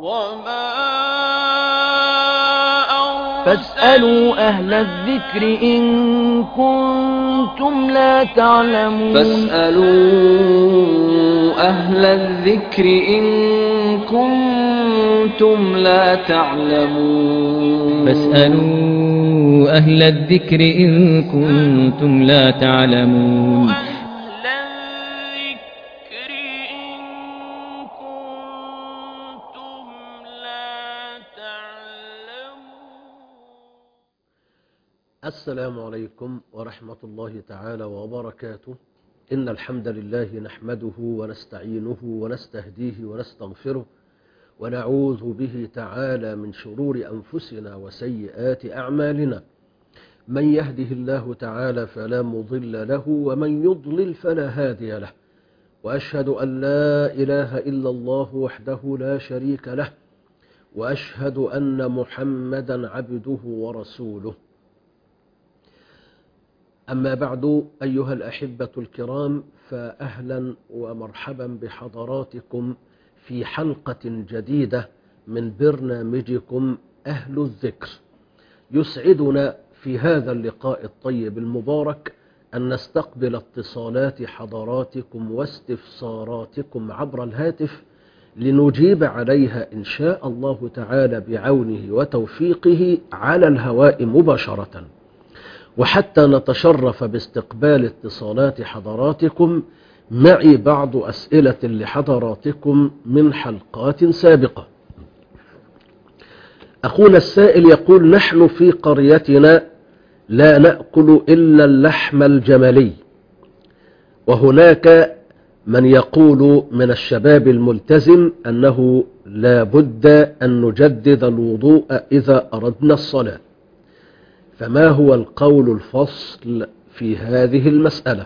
وما فاسألوا أهل الذكر إن كنتم لا تعلمون فاسألوا أهل الذكر إن كنتم لا تعلمون فاسألوا أهل الذكر إن كنتم لا تعلمون أهل الذكر إن كنتم لا تعلمون السلام عليكم ورحمة الله تعالى وبركاته إن الحمد لله نحمده ونستعينه ونستهديه ونستغفره ونعوذ به تعالى من شرور أنفسنا وسيئات أعمالنا من يهده الله تعالى فلا مضل له ومن يضلل فلا هادي له وأشهد أن لا إله إلا الله وحده لا شريك له وأشهد أن محمدا عبده ورسوله أما بعد أيها الأحبة الكرام فأهلا ومرحبا بحضراتكم في حلقة جديدة من برنامجكم أهل الذكر يسعدنا في هذا اللقاء الطيب المبارك أن نستقبل اتصالات حضراتكم واستفساراتكم عبر الهاتف لنجيب عليها إن شاء الله تعالى بعونه وتوفيقه على الهواء مباشرةً وحتى نتشرف باستقبال اتصالات حضراتكم معي بعض أسئلة لحضراتكم من حلقات سابقة أخونا السائل يقول نحن في قريتنا لا نأكل إلا اللحم الجملي وهناك من يقول من الشباب الملتزم أنه لا بد أن نجدد الوضوء إذا أردنا الصلاة فما هو القول الفصل في هذه المسألة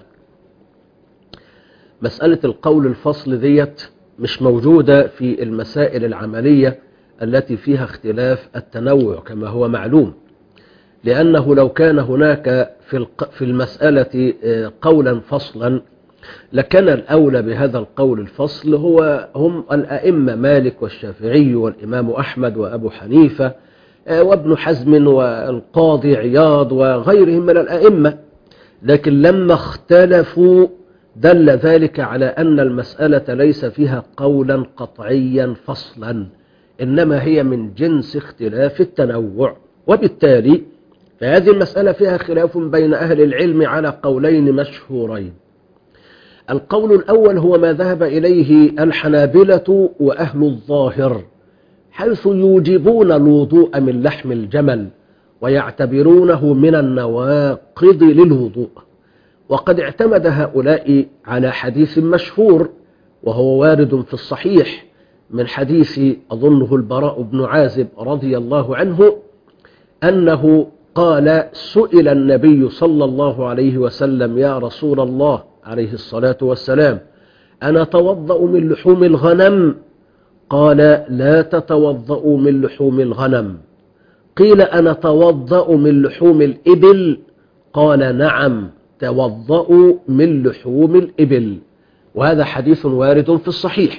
مسألة القول الفصل ديت مش موجودة في المسائل العملية التي فيها اختلاف التنوع كما هو معلوم لأنه لو كان هناك في في المسألة قولا فصلا لكان الأولى بهذا القول الفصل هو هم الأئمة مالك والشافعي والإمام أحمد وأبو حنيفة وابن حزم والقاضي عياض وغيرهم من الأئمة لكن لما اختلفوا دل ذلك على أن المسألة ليس فيها قولا قطعيا فصلا إنما هي من جنس اختلاف التنوع وبالتالي فهذه المسألة فيها خلاف بين أهل العلم على قولين مشهورين القول الأول هو ما ذهب إليه الحنابلة وأهل الظاهر حيث يوجبون الوضوء من لحم الجمل ويعتبرونه من النواقض للوضوء وقد اعتمد هؤلاء على حديث مشهور وهو وارد في الصحيح من حديث أظنه البراء بن عازب رضي الله عنه أنه قال سئل النبي صلى الله عليه وسلم يا رسول الله عليه الصلاة والسلام أنا توضأ من لحوم الغنم قال لا تتوضأوا من لحوم الغنم قيل أنا توضأ من لحوم الإبل قال نعم توضأوا من لحوم الإبل وهذا حديث وارد في الصحيح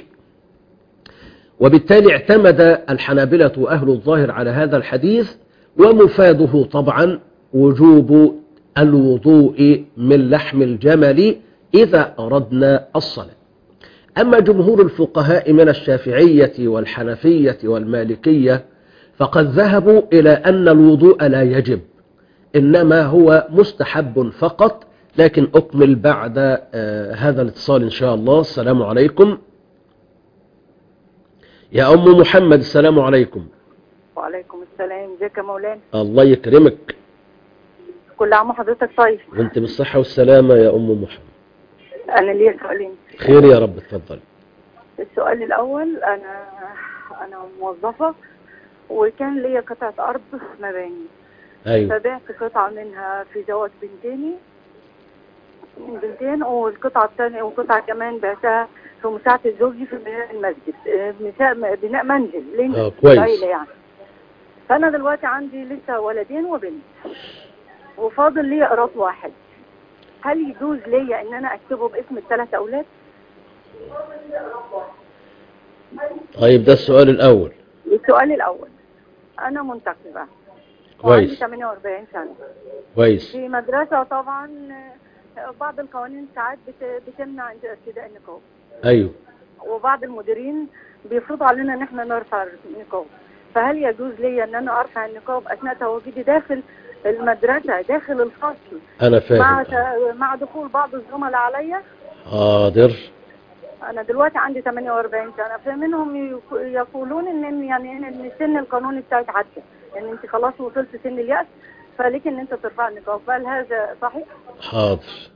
وبالتالي اعتمد الحنابلة أهل الظاهر على هذا الحديث ومفاده طبعا وجوب الوضوء من لحم الجمل إذا أردنا الصلاة أما جمهور الفقهاء من الشافعية والحنفية والمالكية فقد ذهبوا إلى أن الوضوء لا يجب إنما هو مستحب فقط لكن أكمل بعد آه هذا الاتصال إن شاء الله السلام عليكم يا أم محمد السلام عليكم وعليكم السلام ازيك يا مولانا الله يكرمك كل عام وحضرتك طيب وانت بالصحة والسلامة يا أم محمد انا ليا سؤالين خير يا رب اتفضل السؤال الاول انا انا موظفة وكان ليا قطعة ارض مباني أيوة فبعت قطعة منها في زواج بنتيني من بنتين والقطعة الثانية وقطعة كمان بعتها في مساعدة زوجي في بناء المسجد آه، بناء بناء منزل لين آه، كويس. عيلة يعني فأنا دلوقتي عندي لسه ولدين وبنت وفاضل لي قراط واحد هل يجوز ليا ان انا اكتبه باسم الثلاث اولاد طيب ده السؤال الأول سؤالي الأول أنا منتقبة وعندي كويس 48 سنة كويس في مدرسة طبعا آه، بعض القوانين ساعات بت- بتمنع ارتداء النقاب ايوه وبعض المديرين بيفرضوا علينا ان احنا نرفع النقاب فهل يجوز لي ان انا ارفع النقاب اثناء تواجدي داخل المدرسة داخل الفصل انا مع فاهم مع دخول بعض الزملاء عليا حاضر انا دلوقتي عندي 48 سنه فمنهم يق- يقولون ان يعني ان السن القانوني بتاعك عدى ان انت خلاص وصلت سن اليأس فليك ان انت ترفع النقاب هل هذا صحيح؟ حاضر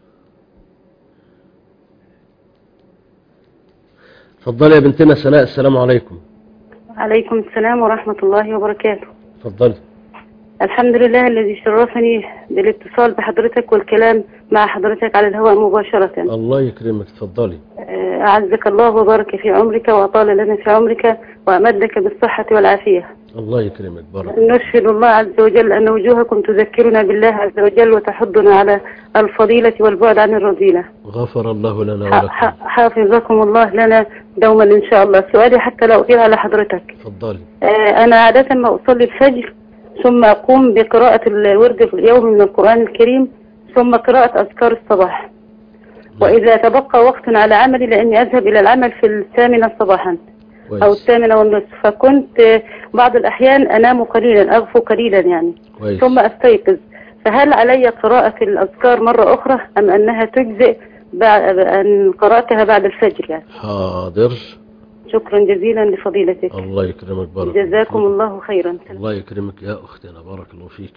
اتفضلي يا بنتنا سناء السلام عليكم عليكم السلام ورحمة الله وبركاته اتفضلي الحمد لله الذي شرفني بالاتصال بحضرتك والكلام مع حضرتك على الهواء مباشرة الله يكرمك اتفضلي آه، أعزك الله وبارك في عمرك وأطال لنا في عمرك وأمدك بالصحة والعافية الله يكرمك بارك نشهد الله عز وجل أن وجوهكم تذكرنا بالله عز وجل وتحضنا على الفضيلة والبعد عن الرذيلة غفر الله لنا ح- ولكم ح- حافظكم الله لنا دوما إن شاء الله سؤالي حتى لا أطيل على حضرتك اتفضلي آه، أنا عادة ما أصلي الفجر ثم أقوم بقراءة الورد اليومي من القرآن الكريم ثم قراءة أذكار الصباح وإذا تبقى وقت على عملي لأني أذهب إلى العمل في الثامنة صباحا أو كويس الثامنة والنصف فكنت آه، بعض الأحيان أنام قليلا أغفو قليلا يعني كويس ثم أستيقظ فهل علي قراءة الأذكار مرة أخرى أم أنها تجزئ بعد أن قرأتها بعد الفجر يعني حاضر شكرا جزيلا لفضيلتك الله يكرمك بارك الله جزاكم فيك. الله خيرا الله يكرمك يا أختنا بارك الله فيك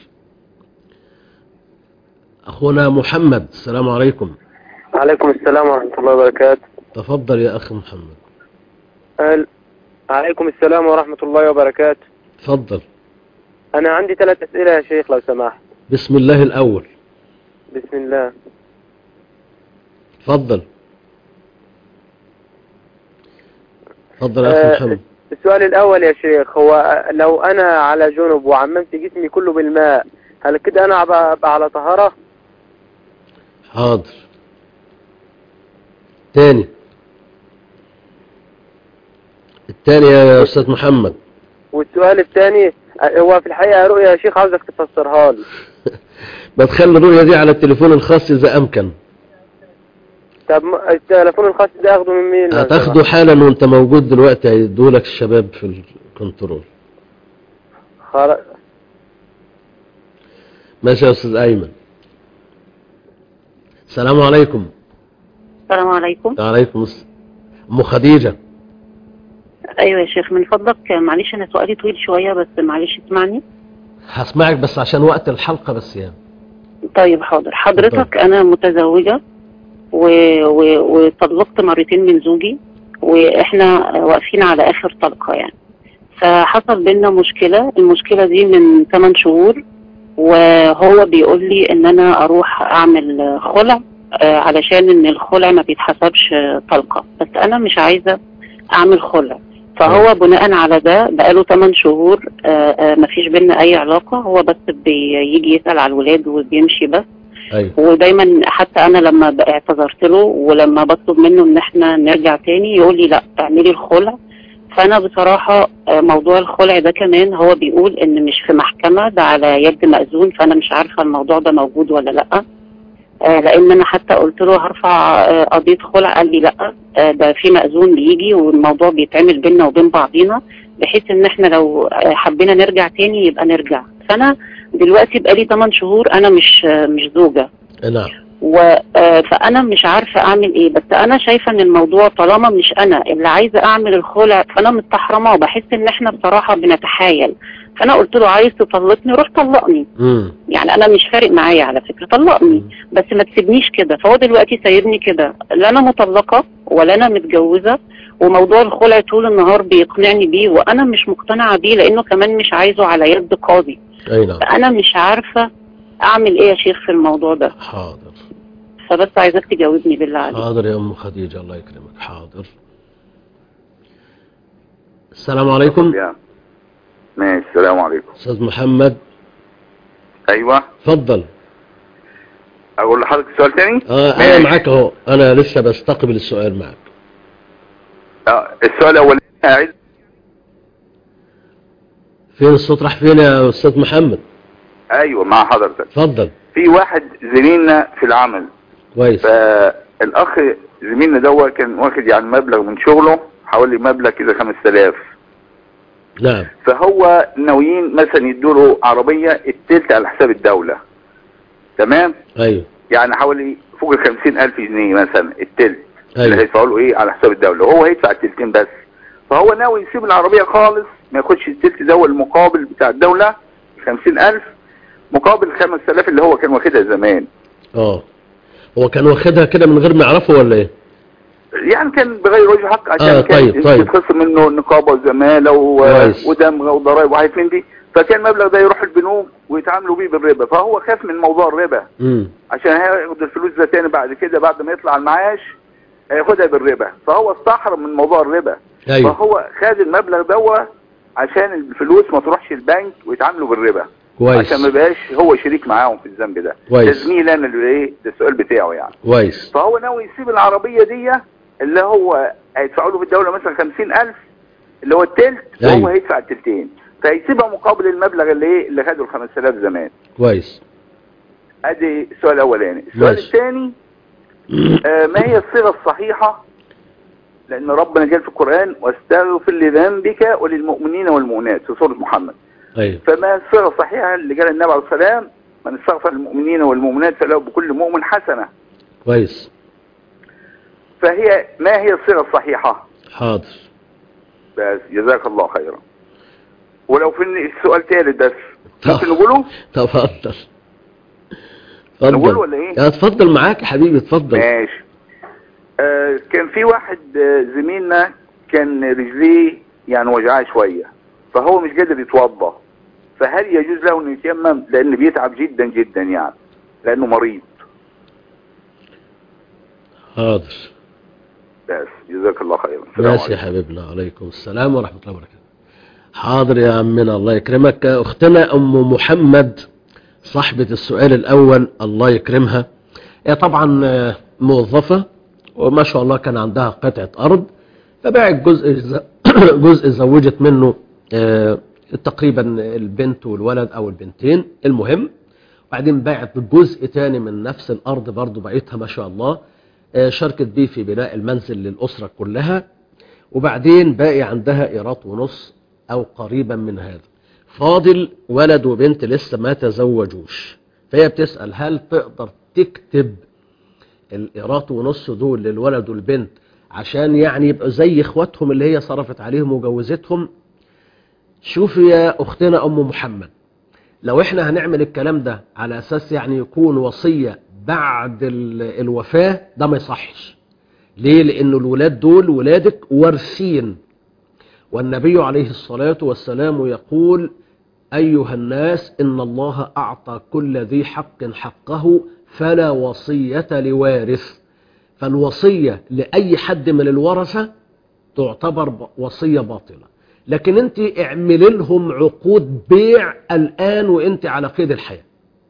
أخونا محمد السلام عليكم عليكم السلام ورحمة الله وبركاته تفضل يا أخ محمد أهل- عليكم السلام ورحمة الله وبركاته تفضل أنا عندي ثلاث أسئلة يا شيخ لو سمحت بسم الله الأول بسم الله تفضل تفضل يا آه، أخ محمد السؤال الأول يا شيخ هو لو أنا على جنب وعممت جسمي كله بالماء هل كده أنا أبقى أبقى على طهارة؟ حاضر تاني التاني يا أستاذ محمد والسؤال الثاني آه، هو في الحقيقة رؤية يا شيخ عاوزك تفسرها لي بتخلي الرؤية دي على التليفون الخاص إذا أمكن طب م- التليفون الخاص ده أخده من مين؟ لو هتاخده سمحت؟ حالا وانت موجود دلوقتي هيدولك الشباب في الكنترول خلاص ماشي يا أستاذ أيمن السلام عليكم السلام عليكم وعليكم السلام أم خديجة ايوه يا شيخ من فضلك معلش انا سؤالي طويل شويه بس معلش اسمعني هسمعك بس عشان وقت الحلقة بس يعني طيب حاضر حضرتك انا متزوجه و... و... وطلقت مرتين من زوجي واحنا واقفين على اخر طلقه يعني فحصل بينا مشكله المشكله دي من 8 شهور وهو بيقول لي ان انا اروح اعمل خلع آه، علشان ان الخلع ما بيتحسبش آه، طلقه بس انا مش عايزه اعمل خلع فهو بناء على ده بقاله 8 شهور آه، آه، مفيش بينا اي علاقه هو بس بيجي يسال على الولاد وبيمشي بس أيوة ودايما حتى انا لما ب- اعتذرت له ولما بطلب منه ان احنا نرجع تاني يقول لي لا اعملي الخلع فانا بصراحة آه، موضوع الخلع ده كمان هو بيقول ان مش في محكمة ده على يد مأذون فانا مش عارفة الموضوع ده موجود ولا لا آه، لان انا حتى قلت له هرفع آه، قضية خلع قال لي لا آه، ده في مأذون بيجي والموضوع بيتعمل بينا وبين بعضينا بحيث ان احنا لو آه، حبينا نرجع تاني يبقى نرجع فانا دلوقتي بقالي 8 شهور انا مش آه، مش زوجة نعم و آه، فانا مش عارفه اعمل ايه بس انا شايفه ان الموضوع طالما مش انا اللي عايزه اعمل الخلع فانا متحرمه وبحس ان احنا بصراحه بنتحايل فانا قلت له عايز تطلقني روح طلقني امم يعني انا مش فارق معايا على فكره طلقني بس ما تسيبنيش كده فهو دلوقتي سايبني كده لا انا مطلقه ولا انا متجوزه وموضوع الخلع طول النهار بيقنعني بيه وانا مش مقتنعه بيه لانه كمان مش عايزه على يد قاضي أي نعم فانا مش عارفه اعمل ايه يا شيخ في الموضوع ده حاضر فبس عايزاك تجاوبني بالله عليك حاضر يا أم خديجة الله يكرمك حاضر السلام عليكم يا ماشي السلام عليكم أستاذ محمد ايوه تفضل اقول لحضرتك سؤال تاني آه أنا ماشي. معاك أهو أنا لسه بستقبل السؤال معك آه، السؤال الاول عايز فين الصوت راح فين يا استاذ محمد ايوه مع حضرتك اتفضل في واحد زميلنا في العمل كويس فالاخ زميلنا ده كان واخد يعني مبلغ من شغله حوالي مبلغ كده 5000 نعم فهو ناويين مثلا يدوا له عربيه التلت على حساب الدوله تمام ايوه يعني حوالي فوق ال 50000 جنيه مثلا التلت اللي ايوه هيدفعوا له ايه على حساب الدوله وهو هيدفع التلتين بس فهو ناوي يسيب العربيه خالص ما ياخدش التلت ده هو المقابل بتاع الدوله 50000 مقابل 5000 اللي هو كان واخدها زمان اه هو كان واخدها كده من غير ما يعرفه ولا ايه يعني كان بغير وجه حق عشان آه، كان طيب، طيب. بتخصم منه نقابه وزماله و- كويس. ودمغه وضرائب وحاجات من دي فكان المبلغ ده يروح البنوك ويتعاملوا بيه بالربا فهو خاف من موضوع الربا امم عشان هياخد الفلوس ده تاني بعد كده بعد ما يطلع المعاش هياخدها بالربا فهو استحرم من موضوع الربا ايوه فهو خد المبلغ ده عشان الفلوس ما تروحش البنك ويتعاملوا بالربا كويس عشان ما يبقاش هو شريك معاهم في الذنب ده كويس. ده زميل انا اللي ايه ده السؤال بتاعه يعني كويس فهو ناوي يسيب العربية دي اللي هو هيدفعوا له في الدولة مثلا خمسين ألف اللي هو التلت وهو أيوة. هيدفع التلتين فهيسيبها مقابل المبلغ اللي ايه اللي خده ال 5000 زمان كويس ادي السؤال الاولاني السؤال ماشي. الثاني آه ما هي الصيغة الصحيحة لأن ربنا قال في القرآن واستغفر لذنبك وللمؤمنين والمؤمنات في سورة محمد ايوه فما الصيغة الصحيحة اللي قال النبي عليه الصلاة والسلام من استغفر للمؤمنين والمؤمنات فله بكل مؤمن حسنة كويس فهي ما هي الصيغة الصحيحة حاضر بس جزاك الله خيرا ولو في السؤال ثالث بس طب. ممكن نقوله تفضل نقول اتفضل ولا ايه يا اتفضل معاك يا حبيبي اتفضل ماشي آه كان في واحد آه زميلنا كان رجليه يعني وجعاه شوية فهو مش قادر يتوضى فهل يجوز له انه يتيمم لان بيتعب جدا جدا يعني لانه مريض حاضر بس جزاك الله خيرا السلام ماشي يا عليكم. حبيبنا عليكم السلام ورحمة الله وبركاته حاضر يا عمنا الله يكرمك اختنا ام محمد صاحبة السؤال الاول الله يكرمها هي طبعا آه، موظفة وما شاء الله كان عندها قطعة ارض فباعت جزء ز- جزء زوجت منه آه، تقريبا البنت والولد او البنتين المهم بعدين باعت جزء تاني من نفس الارض برضو باعتها ما شاء الله آه، شاركت بيه في بناء المنزل للاسرة كلها وبعدين باقي عندها ايرات ونص او قريبا من هذا فاضل ولد وبنت لسه ما تزوجوش فهي بتسأل هل تقدر تكتب الايرات ونص دول للولد والبنت عشان يعني يبقوا زي اخواتهم اللي هي صرفت عليهم وجوزتهم شوفي يا اختنا ام محمد لو احنا هنعمل الكلام ده على اساس يعني يكون وصية بعد ال- الوفاة ده ما يصحش ليه لان الولاد دول ولادك وارثين والنبي عليه الصلاة والسلام يقول أيها الناس إن الله أعطى كل ذي حق حقه فلا وصية لوارث فالوصية لأي حد من الورثة تعتبر ب- وصية باطلة لكن انت اعملي لهم عقود بيع الآن وانت على قيد الحياة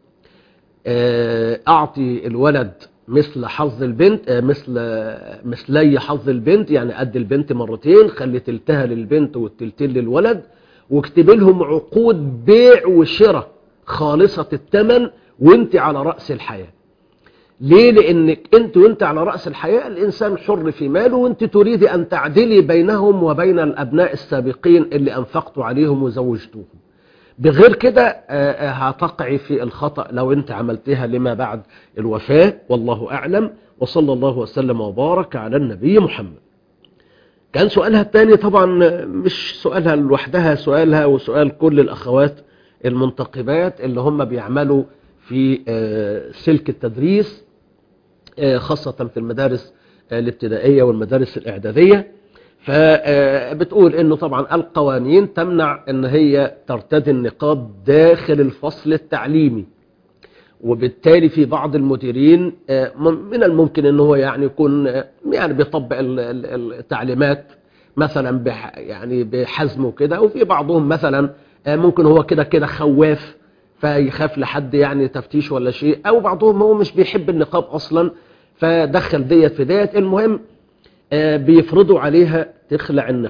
آه، اعطي الولد مثل حظ البنت آه، مثل مثلي حظ البنت يعني قد البنت مرتين خلي تلتها للبنت والتلتين للولد واكتب لهم عقود بيع وشراء خالصة الثمن وانت على رأس الحياة ليه لانك انت وانت على رأس الحياة الانسان حر في ماله وانت تريد ان تعدلي بينهم وبين الابناء السابقين اللي انفقتوا عليهم وزوجتوهم بغير كده آه، آه، هتقعي في الخطأ لو انت عملتها لما بعد الوفاة والله أعلم وصلى الله وسلم وبارك على النبي محمد كان سؤالها الثاني طبعا مش سؤالها لوحدها سؤالها وسؤال كل الأخوات المنتقبات اللي هم بيعملوا في آه، سلك التدريس آه، خاصة في المدارس آه، الابتدائية والمدارس الإعدادية فبتقول انه طبعا القوانين تمنع ان هي ترتدي النقاب داخل الفصل التعليمي وبالتالي في بعض المديرين آه، من من الممكن ان هو يعني يكون آه، يعني بيطبق ال- ال- التعليمات مثلا بح يعني بحزم وكده وفي بعضهم مثلا آه، ممكن هو كده كده خواف فيخاف لحد يعني تفتيش ولا شيء او بعضهم هو مش بيحب النقاب اصلا فدخل ديت في ديت المهم آه، بيفرضوا عليها تخلع النقاب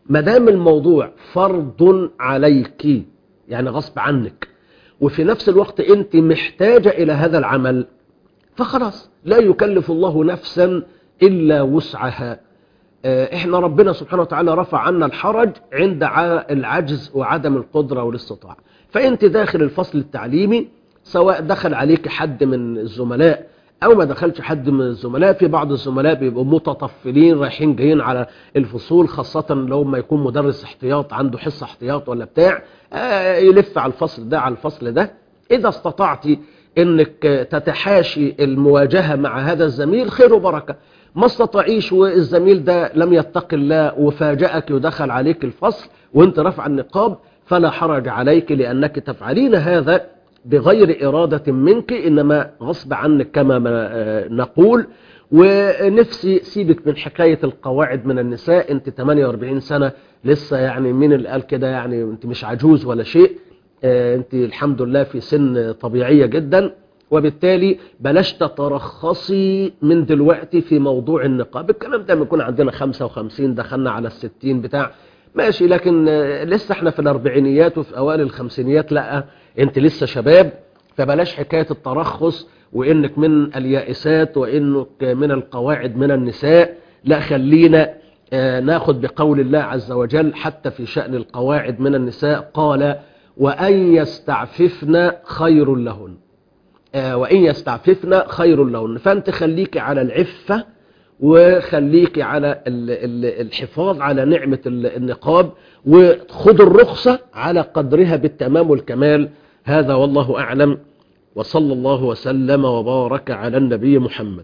ما دام الموضوع فرض عليك يعني غصب عنك وفي نفس الوقت انت محتاجة الى هذا العمل فخلاص لا يكلف الله نفسا الا وسعها آه، احنا ربنا سبحانه وتعالى رفع عنا الحرج عند ع- العجز وعدم القدرة والاستطاعة فانت داخل الفصل التعليمي سواء دخل عليك حد من الزملاء او ما دخلش حد من الزملاء في بعض الزملاء بيبقوا متطفلين رايحين جايين على الفصول خاصة لو ما يكون مدرس احتياط عنده حصة احتياط ولا بتاع آه، يلف على الفصل ده على الفصل ده اذا استطعتي انك تتحاشي المواجهة مع هذا الزميل خير وبركة ما استطعيش والزميل ده لم يتق الله وفاجأك ودخل عليك الفصل وانت رفع النقاب فلا حرج عليك لأنك تفعلين هذا بغير إرادة منك إنما غصب عنك كما ما آه، نقول ونفسي سيبك من حكاية القواعد من النساء انت 48 سنة لسه يعني مين اللي قال كده يعني انت مش عجوز ولا شيء آه، انت الحمد لله في سن طبيعية جدا وبالتالي بلاش تترخصي من دلوقتي في موضوع النقاب الكلام ده بيكون عندنا 55 دخلنا على الستين بتاع ماشي لكن آه، لسه احنا في الاربعينيات وفي اوائل الخمسينيات لا انت لسه شباب فبلاش حكاية الترخص وانك من اليائسات وانك من القواعد من النساء لا خلينا آه، ناخد بقول الله عز وجل حتى في شأن القواعد من النساء قال وأن يستعففن خير لهن آه، وإن يستعففن خير لهن فأنت خليك على العفة وخليك على ال- ال- الحفاظ على نعمة ال- النقاب وخذ الرخصة على قدرها بالتمام والكمال هذا والله أعلم وصلى الله وسلم وبارك على النبي محمد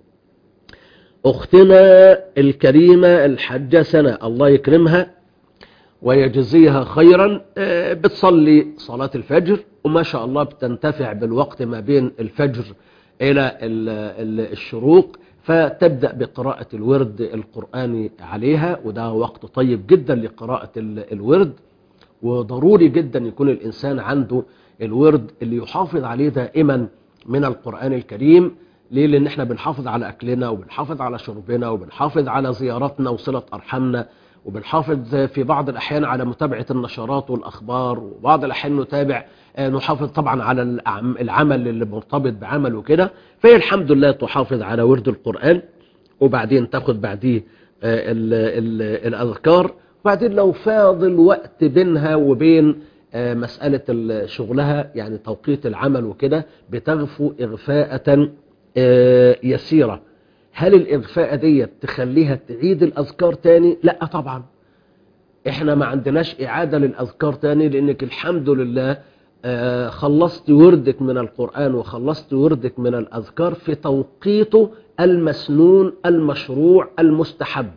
أختنا الكريمة الحجة سنة الله يكرمها ويجزيها خيرا آه، بتصلي صلاة الفجر وما شاء الله بتنتفع بالوقت ما بين الفجر إلى ال- ال- الشروق فتبدأ بقراءة الورد القرآني عليها وده وقت طيب جدا لقراءة ال- الورد وضروري جدا يكون الإنسان عنده الورد اللي يحافظ عليه دائما من القرآن الكريم ليه لأن احنا بنحافظ على أكلنا وبنحافظ على شربنا وبنحافظ على زياراتنا وصلة أرحامنا وبنحافظ في بعض الأحيان على متابعة النشرات والأخبار وبعض الأحيان نتابع آه، نحافظ طبعا على الأعم- العمل اللي مرتبط بعمل وكده فهي الحمد لله تحافظ على ورد القرآن وبعدين تاخد بعديه آه، ال- ال- الأذكار وبعدين لو فاضل وقت بينها وبين آه، مسألة ال- شغلها يعني توقيت العمل وكده بتغفو إغفاءة آه، يسيرة هل الإغفاء دي تخليها تعيد الأذكار تاني؟ لا طبعا احنا ما عندناش إعادة للأذكار تاني لأنك الحمد لله آه، خلصت وردك من القرآن وخلصت وردك من الأذكار في توقيته المسنون المشروع المستحب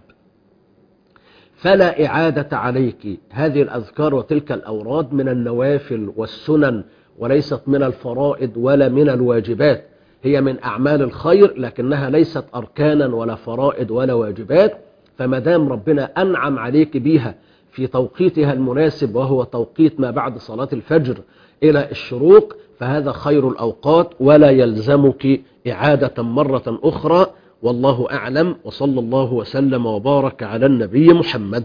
فلا إعادة عليك هذه الأذكار وتلك الأوراد من النوافل والسنن وليست من الفرائض ولا من الواجبات هي من أعمال الخير لكنها ليست أركانا ولا فرائض ولا واجبات فما دام ربنا أنعم عليك بيها في توقيتها المناسب وهو توقيت ما بعد صلاة الفجر إلى الشروق فهذا خير الأوقات ولا يلزمك إعادة مرة أخرى والله أعلم وصلى الله وسلم وبارك على النبي محمد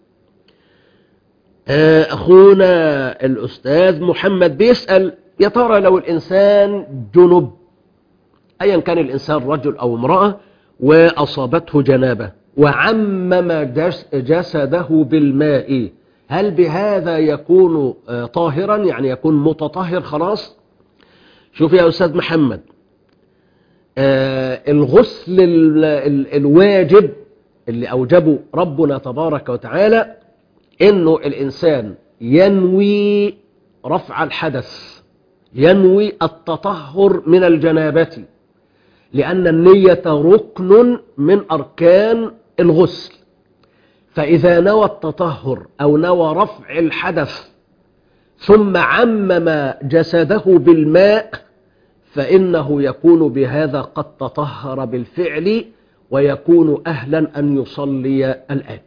آه، أخونا الأستاذ محمد بيسأل يا ترى لو الإنسان جنب أيا كان الإنسان رجل أو امرأة وأصابته جنابة وعمم جس- جسده بالماء هل بهذا يكون آه، طاهرا يعني يكون متطهر خلاص شوف يا أستاذ محمد آه، الغسل ال- ال- الواجب اللي أوجبه ربنا تبارك وتعالى إنه الإنسان ينوي رفع الحدث ينوي التطهر من الجنابة لأن النية ركن من أركان الغسل فإذا نوى التطهر أو نوى رفع الحدث ثم عمم جسده بالماء فإنه يكون بهذا قد تطهر بالفعل ويكون أهلا أن يصلي الآن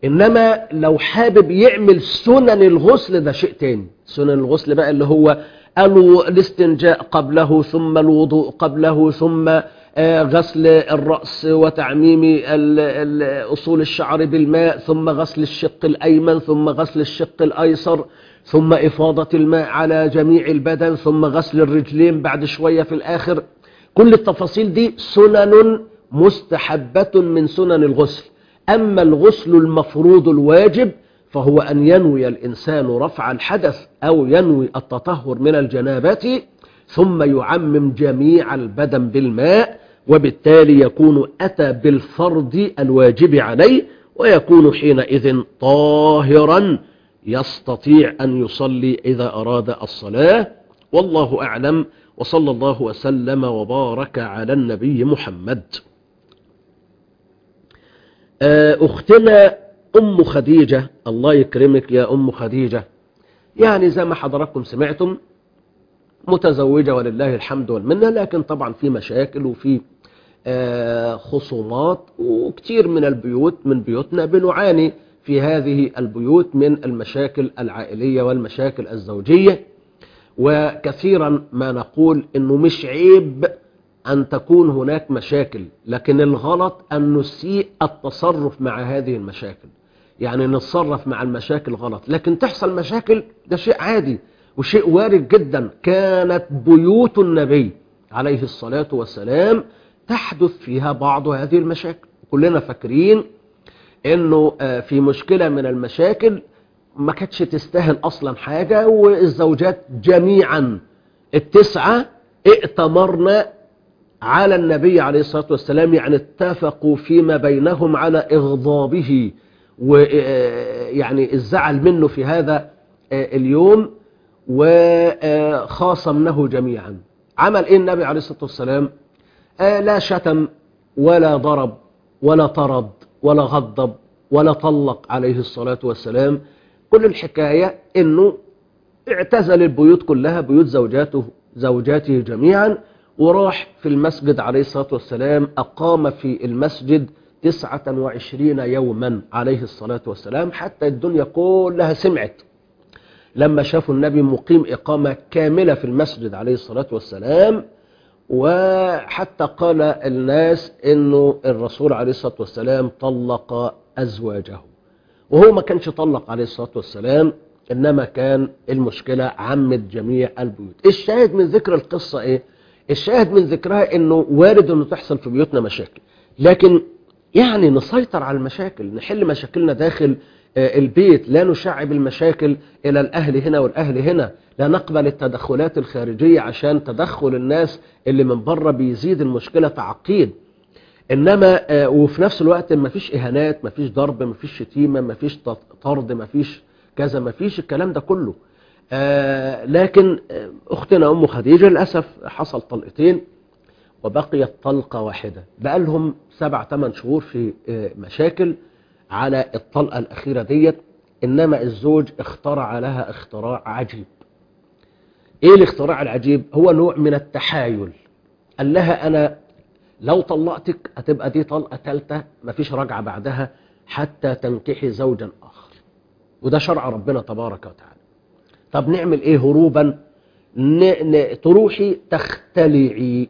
إنما لو حابب يعمل سنن الغسل ده شيء تاني سنن الغسل بقى اللي هو قالوا الاستنجاء قبله ثم الوضوء قبله ثم آه، غسل الرأس وتعميم ال- ال- أصول الشعر بالماء ثم غسل الشق الأيمن ثم غسل الشق الأيسر ثم إفاضة الماء على جميع البدن ثم غسل الرجلين بعد شوية في الآخر كل التفاصيل دي سنن مستحبة من سنن الغسل أما الغسل المفروض الواجب فهو أن ينوي الإنسان رفع الحدث أو ينوي التطهر من الجنابة ثم يعمم جميع البدن بالماء وبالتالي يكون أتى بالفرض الواجب عليه ويكون حينئذ طاهرا يستطيع أن يصلي إذا أراد الصلاة والله أعلم وصلى الله وسلم وبارك على النبي محمد آه، أختنا أم خديجة الله يكرمك يا أم خديجة يعني زي ما حضراتكم سمعتم متزوجة ولله الحمد والمنة لكن طبعا في مشاكل وفي آه، خصومات وكتير من البيوت من بيوتنا بنعاني في هذه البيوت من المشاكل العائلية والمشاكل الزوجية وكثيرا ما نقول انه مش عيب ان تكون هناك مشاكل لكن الغلط ان نسيء التصرف مع هذه المشاكل يعني نتصرف مع المشاكل غلط لكن تحصل مشاكل ده شيء عادي وشيء وارد جدا كانت بيوت النبي عليه الصلاة والسلام تحدث فيها بعض هذه المشاكل كلنا فاكرين انه آه، في مشكلة من المشاكل ما كانتش تستاهل اصلا حاجة والزوجات جميعا التسعة ائتمرنا على النبي عليه الصلاة والسلام يعني اتفقوا فيما بينهم على اغضابه ويعني الزعل منه في هذا آه، اليوم وخاصمنه جميعا عمل ايه النبي عليه الصلاة والسلام آه، لا شتم ولا ضرب ولا طرد ولا غضب ولا طلق عليه الصلاة والسلام كل الحكاية انه اعتزل البيوت كلها بيوت زوجاته زوجاته جميعا وراح في المسجد عليه الصلاة والسلام أقام في المسجد تسعة وعشرين يوما عليه الصلاة والسلام حتى الدنيا كلها سمعت لما شافوا النبي مقيم إقامة كاملة في المسجد عليه الصلاة والسلام وحتى قال الناس انه الرسول عليه الصلاة والسلام طلق ازواجه وهو ما كانش طلق عليه الصلاة والسلام انما كان المشكلة عمت جميع البيوت الشاهد من ذكر القصة ايه الشاهد من ذكرها انه وارد انه تحصل في بيوتنا مشاكل لكن يعني نسيطر على المشاكل نحل مشاكلنا داخل آه، البيت لا نشعب المشاكل إلى الأهل هنا والأهل هنا لا نقبل التدخلات الخارجية عشان تدخل الناس اللي من بره بيزيد المشكلة تعقيد إنما آه، وفي نفس الوقت ما فيش إهانات ما فيش ضرب ما فيش شتيمة ما فيش طرد ما فيش كذا ما فيش الكلام ده كله آه، لكن آه، أختنا أم خديجة للأسف حصل طلقتين وبقيت طلقة واحدة بقى لهم سبع ثمان شهور في آه، مشاكل على الطلقة الأخيرة ديت إنما الزوج اخترع لها اختراع عجيب إيه الاختراع العجيب هو نوع من التحايل قال لها أنا لو طلقتك هتبقى دي طلقة ثالثة مفيش رجعة بعدها حتى تنكحي زوجا آخر وده شرع ربنا تبارك وتعالى طب نعمل ايه هروبا ن... ن... تروحي تختلعي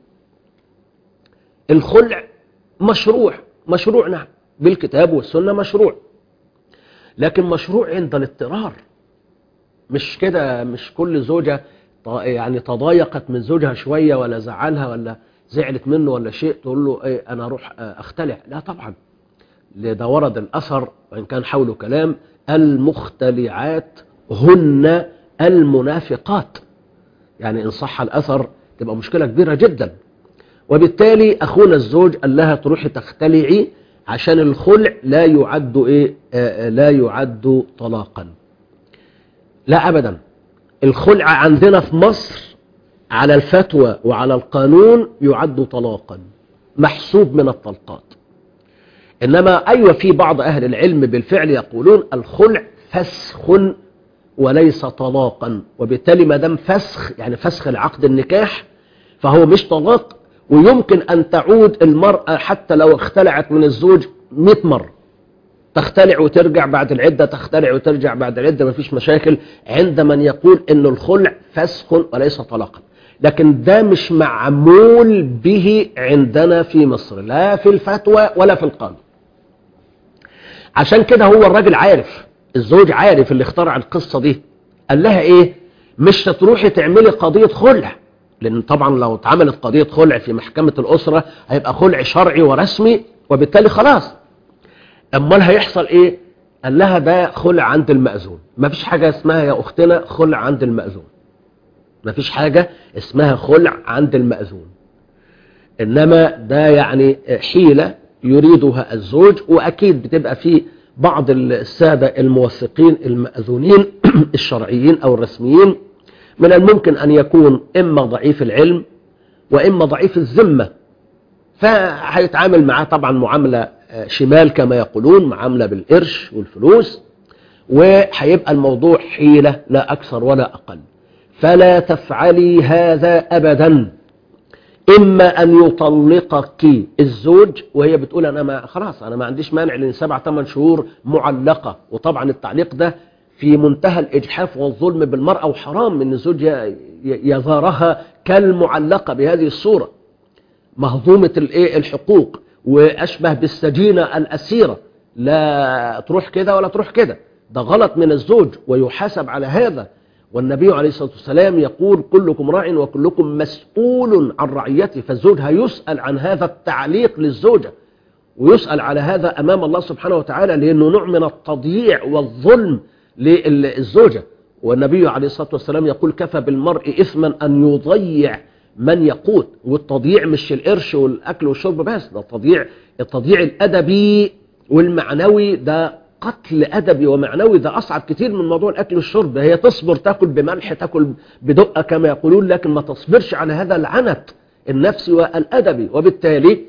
الخلع مشروع مشروع نعم بالكتاب والسنة مشروع لكن مشروع عند الاضطرار مش كده مش كل زوجة ط- يعني تضايقت من زوجها شوية ولا زعلها ولا زعلت منه ولا شيء تقول له ايه انا اروح آه، اختلع لا طبعا ده ورد الاثر وان كان حوله كلام المختلعات هن المنافقات يعني ان صح الاثر تبقى مشكلة كبيرة جدا وبالتالي اخونا الزوج قال لها تروحي تختلعي عشان الخلع لا يعد ايه آه، آه، لا يعد طلاقا لا ابدا الخلع عندنا في مصر على الفتوى وعلى القانون يعد طلاقا محسوب من الطلقات انما ايوه في بعض اهل العلم بالفعل يقولون الخلع فسخ وليس طلاقا وبالتالي ما دام فسخ يعني فسخ العقد النكاح فهو مش طلاق ويمكن ان تعود المرأة حتى لو اختلعت من الزوج 100 مرة تختلع وترجع بعد العدة تختلع وترجع بعد العدة مفيش مشاكل عند من يقول ان الخلع فسخ وليس طلاقا لكن ده مش معمول به عندنا في مصر لا في الفتوى ولا في القانون عشان كده هو الراجل عارف الزوج عارف اللي اخترع القصة دي قال لها ايه مش هتروحي تعملي قضية خلع لان طبعا لو اتعملت قضية خلع في محكمة الاسرة هيبقى خلع شرعي ورسمي وبالتالي خلاص امال هيحصل ايه قال لها ده خلع عند المأذون مفيش حاجة اسمها يا اختنا خلع عند المأذون مفيش حاجة اسمها خلع عند المأذون انما ده يعني حيلة يريدها الزوج واكيد بتبقى في بعض السادة الموثقين المأذونين الشرعيين او الرسميين من الممكن ان يكون اما ضعيف العلم واما ضعيف الذمة فهيتعامل معاه طبعا معاملة شمال كما يقولون معاملة بالقرش والفلوس وهيبقى الموضوع حيلة لا أكثر ولا أقل فلا تفعلي هذا أبدا إما أن يطلقك الزوج وهي بتقول أنا ما خلاص أنا ما عنديش مانع لأن سبع ثمان شهور معلقة وطبعا التعليق ده في منتهى الإجحاف والظلم بالمرأة وحرام أن الزوج يظهرها كالمعلقة بهذه الصورة مهضومة الحقوق وأشبه بالسجينة الأسيرة لا تروح كده ولا تروح كده ده غلط من الزوج ويحاسب على هذا والنبي عليه الصلاة والسلام يقول كلكم راع وكلكم مسؤول عن رعيته فالزوج هيسأل عن هذا التعليق للزوجة ويسأل على هذا أمام الله سبحانه وتعالى لأنه نوع من التضييع والظلم للزوجة والنبي عليه الصلاة والسلام يقول كفى بالمرء إثما أن يضيع من يقوت والتضييع مش القرش والأكل والشرب بس ده التضييع التضييع الأدبي والمعنوي ده قتل أدبي ومعنوي ده أصعب كتير من موضوع الأكل والشرب هي تصبر تاكل بملح تاكل بدقة كما يقولون لكن ما تصبرش على هذا العنت النفسي والأدبي وبالتالي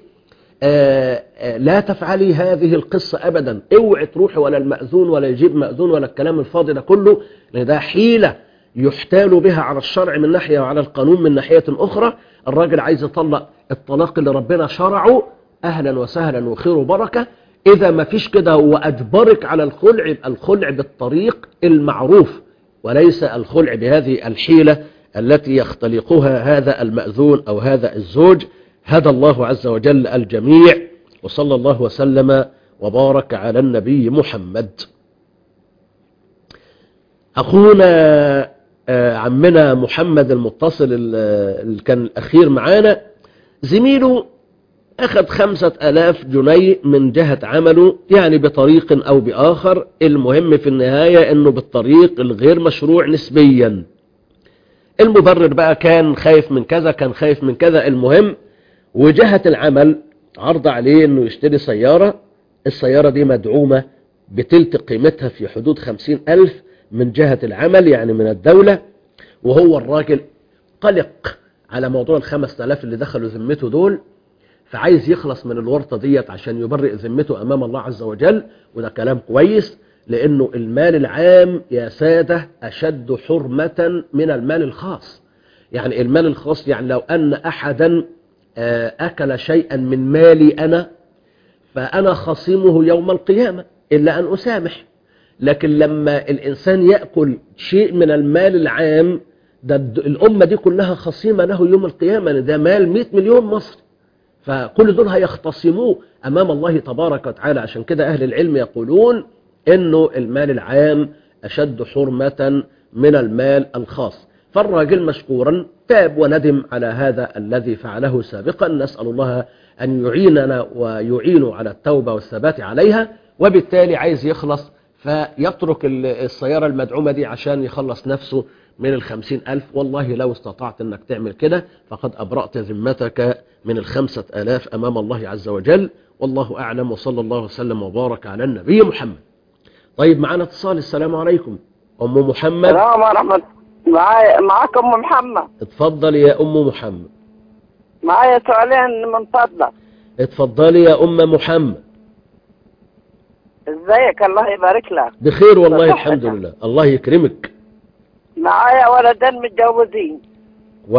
آآ آآ لا تفعلي هذه القصة أبدا اوعي تروحي ولا المأذون ولا يجيب مأذون ولا الكلام الفاضي ده كله لأن ده حيلة يحتال بها على الشرع من ناحية وعلى القانون من ناحية أخرى الراجل عايز يطلق الطلاق اللي ربنا شرعه أهلا وسهلا وخير وبركة إذا ما فيش كده وأجبرك على الخلع يبقى الخلع بالطريق المعروف وليس الخلع بهذه الحيلة التي يختلقها هذا المأذون أو هذا الزوج هدى الله عز وجل الجميع وصلى الله وسلم وبارك على النبي محمد أخونا عمنا محمد المتصل اللي كان الأخير معانا زميله أخذ خمسة ألاف جنيه من جهة عمله يعني بطريق أو بآخر المهم في النهاية أنه بالطريق الغير مشروع نسبيا المبرر بقى كان خايف من كذا كان خايف من كذا المهم وجهة العمل عرض عليه أنه يشتري سيارة السيارة دي مدعومة بتلت قيمتها في حدود خمسين ألف من جهة العمل يعني من الدولة وهو الراجل قلق على موضوع الخمس تلاف اللي دخلوا ذمته دول فعايز يخلص من الورطة ديت عشان يبرئ ذمته أمام الله عز وجل وده كلام كويس لأنه المال العام يا سادة أشد حرمة من المال الخاص يعني المال الخاص يعني لو أن أحدا أكل شيئا من مالي أنا فأنا خصيمه يوم القيامة إلا أن أسامح لكن لما الإنسان يأكل شيء من المال العام ده الأمة دي كلها خصيمة له يوم القيامة ده مال 100 مليون مصري فكل دول هيختصموه أمام الله تبارك وتعالى عشان كده أهل العلم يقولون إنه المال العام أشد حرمة من المال الخاص فالراجل مشكورا تاب وندم على هذا الذي فعله سابقا نسأل الله أن يعيننا ويعين على التوبة والثبات عليها وبالتالي عايز يخلص فيترك السيارة المدعومة دي عشان يخلص نفسه من الخمسين ألف والله لو استطعت أنك تعمل كده فقد أبرأت ذمتك من الخمسة آلاف أمام الله عز وجل والله أعلم وصلى الله وسلم وبارك على النبي محمد طيب معنا اتصال السلام عليكم أم محمد السلام ورحمة معايا معاك أم محمد اتفضل يا أم محمد معايا سؤالين من فضلك اتفضلي يا أم محمد ازيك الله يبارك لك بخير والله الحمد لله الله يكرمك معايا ولدين متجوزين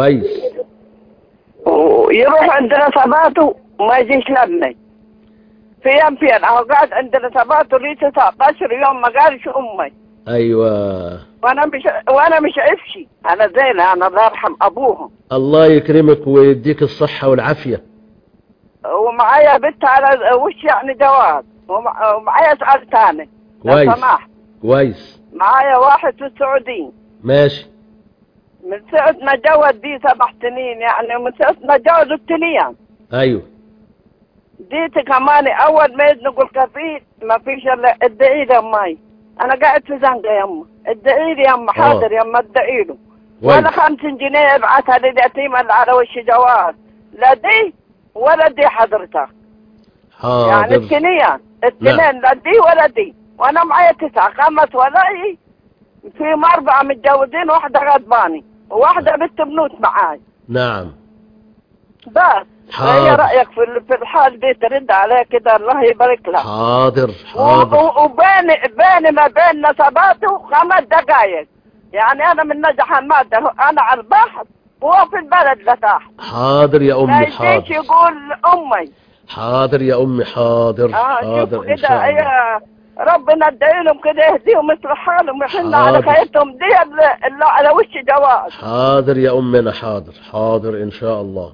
كويس ويروح عندنا صباته وما يجيش لبني فين فين اهو قاعد عندنا ثبات لي 19 يوم ما قالش امي ايوه وانا مش وانا مش عفشي انا زينه انا الله يرحم ابوهم الله يكرمك ويديك الصحة والعافية ومعايا بنت على وش يعني جواز ومع- ومعايا سؤال ثاني لو كويس سمحت كويس معايا واحد في السعودية ماشي من ساعة ما جوز دي سبع سنين يعني من ساعة ما جوز التنين ايوه ديت كمان اول ما نقول كفيل ما فيش الا ادعي لي امي انا قاعد في زنقه يا اما ادعي لي يا اما حاضر يا اما ادعي له ولا كويس 50 جنيه ابعتها لليتيم اللي على وش جواز لا دي ولا دي حضرتك يعني حاضر التنين التنين لا دي ولا دي وانا معايا تسعة خمس ولاي فيهم اربعة متجوزين واحدة غضباني وواحدة بنت بنوت معاي نعم بس ايه حاضر رأيك في ال- في الحال دي ترد عليها كده الله يبارك لها حاضر و- حاضر و- وبين بين ما بين نصباته خمس دقايق يعني انا من نجح مادة انا على البحر وهو في البلد لتحت حاضر يا ما امي يجيش حاضر يقول امي حاضر يا امي حاضر اه حاضر شوفوا ان كده شاء الله يا ربنا ادعي لهم كده يهديهم يصلح حالهم يحن على حاضر. خيرتهم دي اللي اللي على وش جواز حاضر يا أمنا حاضر حاضر إن شاء الله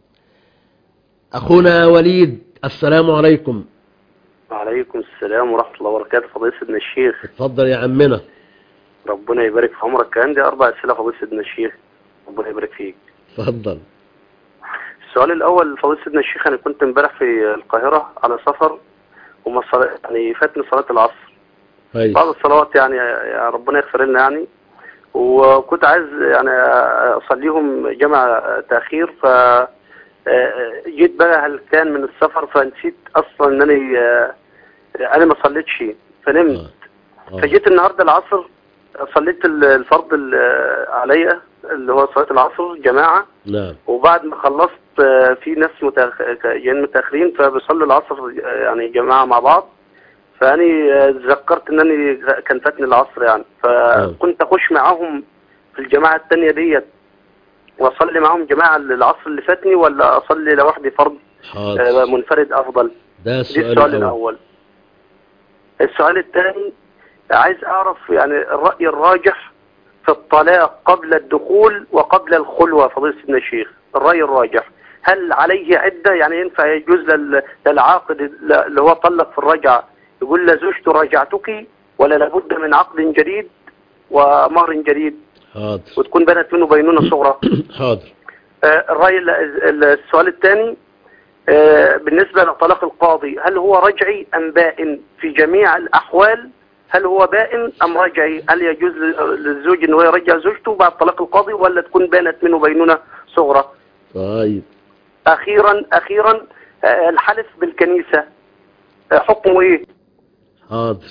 أخونا وليد السلام عليكم وعليكم السلام ورحمة الله وبركاته فضيلة سيدنا الشيخ اتفضل يا عمنا ربنا يبارك في عمرك كان عندي أربع أسئلة فضيلة سيدنا الشيخ ربنا يبارك فيك اتفضل السؤال الأول فضيلة سيدنا الشيخ أنا كنت امبارح في القاهرة على سفر وما صل... يعني فاتني صلاة العصر كويس بعض الصلوات يعني يا ربنا يغفر لنا يعني وكنت عايز يعني أصليهم جمع تأخير ف جيت بقى هل كان من السفر فنسيت أصلا إنني أنا ما صليتش فنمت آه. فجيت النهارده العصر صليت ال- الفرض ال- عليا اللي هو صلاة العصر جماعة نعم وبعد ما خلصت آه، في ناس متأخ... جايين متأخرين فبيصلوا العصر آه، يعني جماعة مع بعض فأني آه، تذكرت إنني كان فاتني العصر يعني فكنت أخش معاهم في الجماعة التانية ديت وأصلي معاهم جماعة العصر اللي فاتني ولا أصلي لوحدي فرض آه، حاضر منفرد أفضل ده دي السؤال السؤال الأول الأول السؤال الثاني عايز أعرف يعني الرأي الراجح في الطلاق قبل الدخول وقبل الخلوة فضيلة سيدنا الشيخ الرأي الراجح هل عليه عدة يعني ينفع يجوز لل- للعاقد اللي هو طلق في الرجعة يقول لزوجته راجعتك ولا لابد من عقد جديد ومهر جديد حاضر وتكون بنت منه بينونة صغرى حاضر آه، الرأي ال- ال- السؤال الثاني آه، بالنسبة لطلاق القاضي هل هو رجعي أم بائن في جميع الأحوال هل هو بائن أم رجعي هل يجوز لل- للزوج أنه يرجع زوجته بعد طلاق القاضي ولا تكون بانت منه بينونة صغرى طيب أخيرا أخيرا آه، الحلف بالكنيسة آه، حكمه إيه حاضر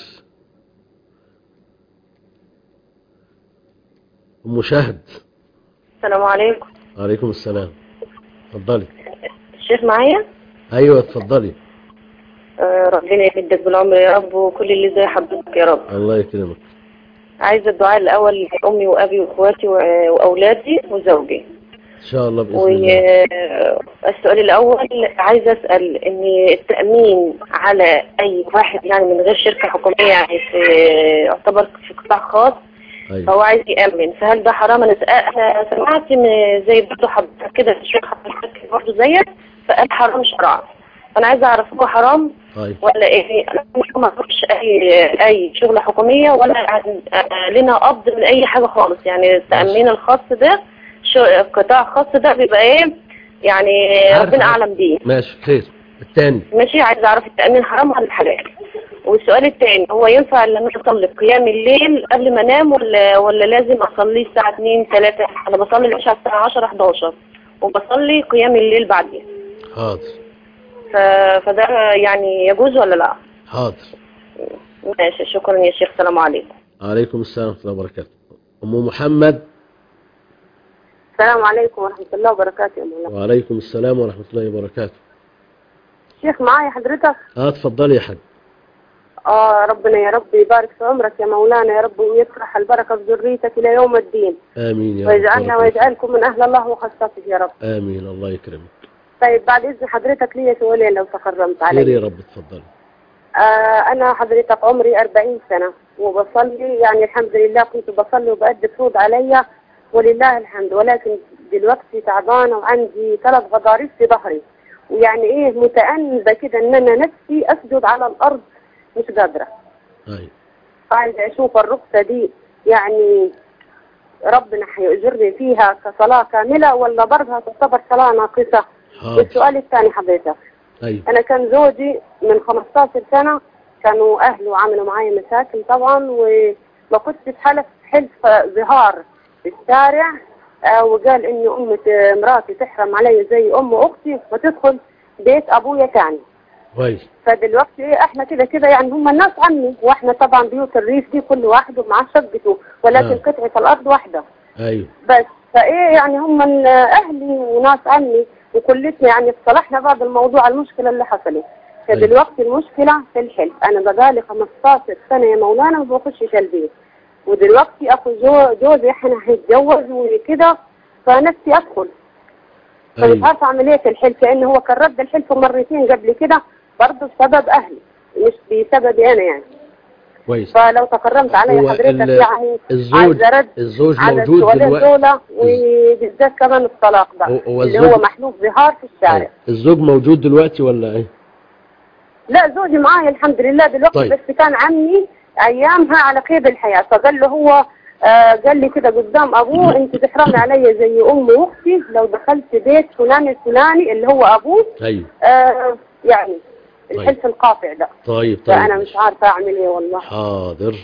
أم شهد السلام عليكم عليكم السلام اتفضلي الشيخ معايا أيوة اتفضلي آه ربنا يمدك بالعمر يا رب وكل اللي زي حضرتك يا رب الله يكرمك عايزة الدعاء الأول لأمي وأبي وأخواتي و- وأولادي وزوجي إن شاء الله بإذن الله والسؤال الأول عايزة أسأل إن التأمين على أي واحد يعني من غير شركة حكومية يعني في يعتبر في قطاع خاص أيوة. فهو عايز يأمن فهل ده حرام أنا س- أنا سمعت من زي برضه حضرتك كده الشيخ حضرتك برضه زيك فقال حرام شرعا فأنا عايزة أعرف هو حرام طيب ولا ايه انا مش ما اعرفش اي اي شغل حكوميه ولا عن- آه، لنا قبض من اي حاجه خالص يعني التامين الخاص ده شو قطاع خاص ده بيبقى ايه يعني عارف- ربنا عارف. اعلم بيه ماشي خير الثاني ماشي عايز اعرف التامين حرام ولا حلال والسؤال الثاني هو ينفع ان انا اصلي قيام الليل قبل ما انام ولا ولا لازم اصلي الساعه 2 3 انا بصلي العشاء الساعه 10 11 وبصلي قيام الليل بعدين حاضر ف... فده يعني يجوز ولا لا حاضر ماشي شكرا يا شيخ السلام عليكم عليكم السلام ورحمة الله وبركاته أم محمد السلام عليكم ورحمة الله وبركاته يا مولانا وعليكم السلام ورحمة الله وبركاته شيخ معايا حضرتك اه اتفضلي يا حاج اه ربنا يا رب يبارك في عمرك يا مولانا يا رب ويطرح البركة في ذريتك إلى يوم الدين آمين يا رب ويجعلنا بارك الله ويجعلكم من أهل الله وخاصته يا رب آمين الله يكرمك طيب بعد اذن حضرتك ليا سؤالين لو تكرمت خير علي يا رب اتفضل آه انا حضرتك عمري 40 سنه وبصلي يعني الحمد لله كنت بصلي وبأدي فروض عليا ولله الحمد ولكن دلوقتي تعبانه وعندي ثلاث غضاريف في ظهري ويعني ايه متأنبه كده ان انا نفسي اسجد على الارض مش قادره أيوة. عايزه اشوف الرخصه دي يعني ربنا هيأجرني فيها كصلاه كامله ولا برضها تعتبر صلاه ناقصه حاضر السؤال الثاني حضرتك أيوة. انا كان زوجي من 15 سنه كانوا اهله عملوا معايا مشاكل طبعا وما كنتش حلف حلف ظهار في الشارع آه، وقال ان ام مراتي تحرم علي زي ام اختي وتدخل بيت ابويا تاني كويس فدلوقتي ايه احنا كده كده يعني هم الناس عمي واحنا طبعا بيوت الريف دي كل واحد ومعاه شقته ولكن آه. قطعه الارض واحده أيوة بس فايه يعني هم ال- اهلي وناس عمي وكلتنا يعني اتصالحنا بعد الموضوع المشكله اللي حصلت فدلوقتي المشكله في الحلف انا بقالي 15 سنه يا مولانا ما بخشش البيت ودلوقتي اخو جو جوزي احنا هنتجوز وكده فنفسي ادخل فمش أيوة عارفه اعمل ايه في الحلف لان هو كان رد الحلف مرتين قبل كده برضه بسبب اهلي مش بسببي انا يعني كويس فلو تكرمت علي هو حضرتك ال- يعني الزوج عايزه رد الزوج على موجود السؤالين دلوقتي دول وبالذات كمان الطلاق ده هو- هو اللي الزوج- هو محلوف ظهار في الشارع أيوة. الزوج موجود دلوقتي ولا ايه لا زوجي معايا الحمد لله دلوقتي طيب. بس كان عمي ايامها على قيد الحياه فقال له هو آه قال لي كده قدام ابوه انت تحرمي علي زي ام واختي لو دخلت بيت فلان الفلاني اللي هو ابوه ايوه آه يعني الحلف القاطع ده طيب طيب فانا مش عارفه اعمل ايه والله حاضر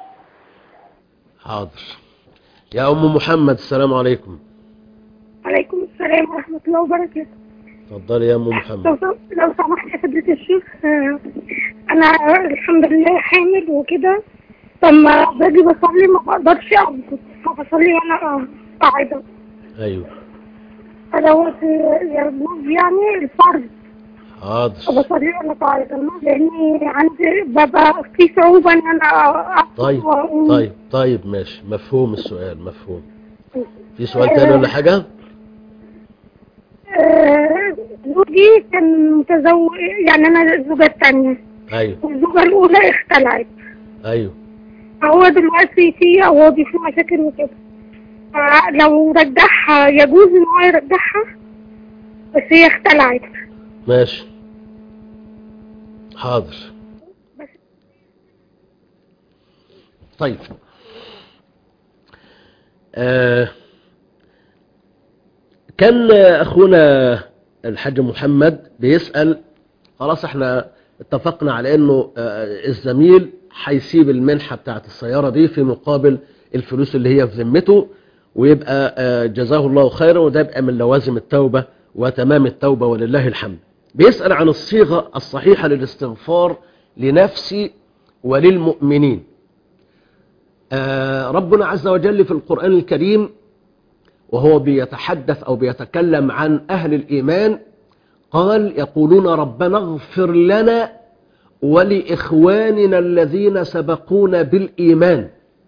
حاضر يا ام محمد السلام عليكم عليكم السلام ورحمة الله وبركاته اتفضلي يا ام لو محمد لو سمحت يا فضيلة الشيخ آه، أنا الحمد لله حامل وكده لما باجي بصلي ما بقدرش أرقد فبصلي وأنا قاعدة ايوه فدوت يرمز يعني الفرض حاضر فبصلي وأنا قاعدة لأني عندي ببقى في صعوبة إن أنا أقعد طيب وأقوم. طيب طيب ماشي مفهوم السؤال مفهوم في سؤال تاني ولا حاجة آه، زوجي كان متزوج يعني أنا الزوجة الثانية ايوه والزوجة الأولى اختلعت ايوه هو دلوقتي في قواضي في مشاكل وكده لو رجعها يجوز ان هو يرجعها بس هي اختلعت ماشي حاضر طيب آه كان اخونا الحاج محمد بيسأل خلاص احنا اتفقنا على انه آه الزميل هيسيب المنحة بتاعت السيارة دي في مقابل الفلوس اللي هي في ذمته ويبقى آه جزاه الله خيرا وده يبقى من لوازم التوبة وتمام التوبة ولله الحمد بيسأل عن الصيغة الصحيحة للاستغفار لنفسي وللمؤمنين آه ربنا عز وجل في القرآن الكريم وهو بيتحدث أو بيتكلم عن أهل الإيمان قال يقولون ربنا اغفر لنا ولإخواننا الذين سبقونا بالإيمان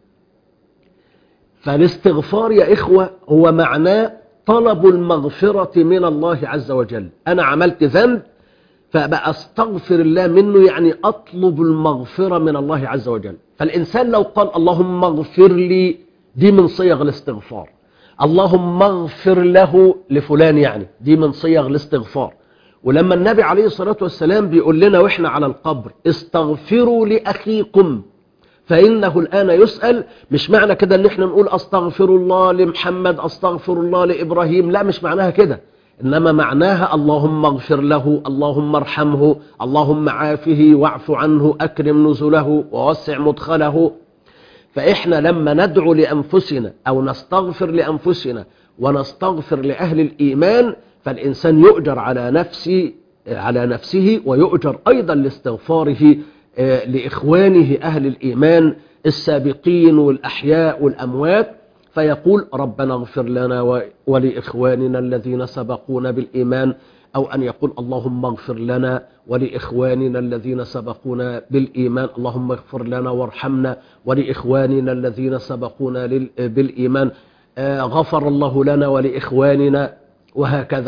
فالاستغفار يا إخوة هو معناه طلب المغفرة من الله عز وجل أنا عملت ذنب فبقى استغفر الله منه يعني أطلب المغفرة من الله عز وجل فالإنسان لو قال اللهم اغفر لي دي من صيغ الاستغفار اللهم اغفر له لفلان يعني دي من صيغ الاستغفار ولما النبي عليه الصلاة والسلام بيقول لنا وإحنا على القبر استغفروا لأخيكم فإنه الآن يسأل مش معنى كده ان احنا نقول استغفر الله لمحمد استغفر الله لإبراهيم لا مش معناها كده إنما معناها اللهم اغفر له اللهم ارحمه اللهم عافه واعف عنه أكرم نزله ووسع مدخله فإحنا لما ندعو لأنفسنا أو نستغفر لأنفسنا ونستغفر لأهل الإيمان فالإنسان يؤجر على نفسه على نفسه ويؤجر أيضا لاستغفاره لإخوانه أهل الإيمان السابقين والأحياء والأموات فيقول ربنا اغفر لنا ولإخواننا الذين سبقونا بالإيمان أو أن يقول اللهم اغفر لنا ولإخواننا الذين سبقونا بالإيمان اللهم اغفر لنا وارحمنا ولإخواننا الذين سبقونا بالإيمان غفر الله لنا ولإخواننا وهكذا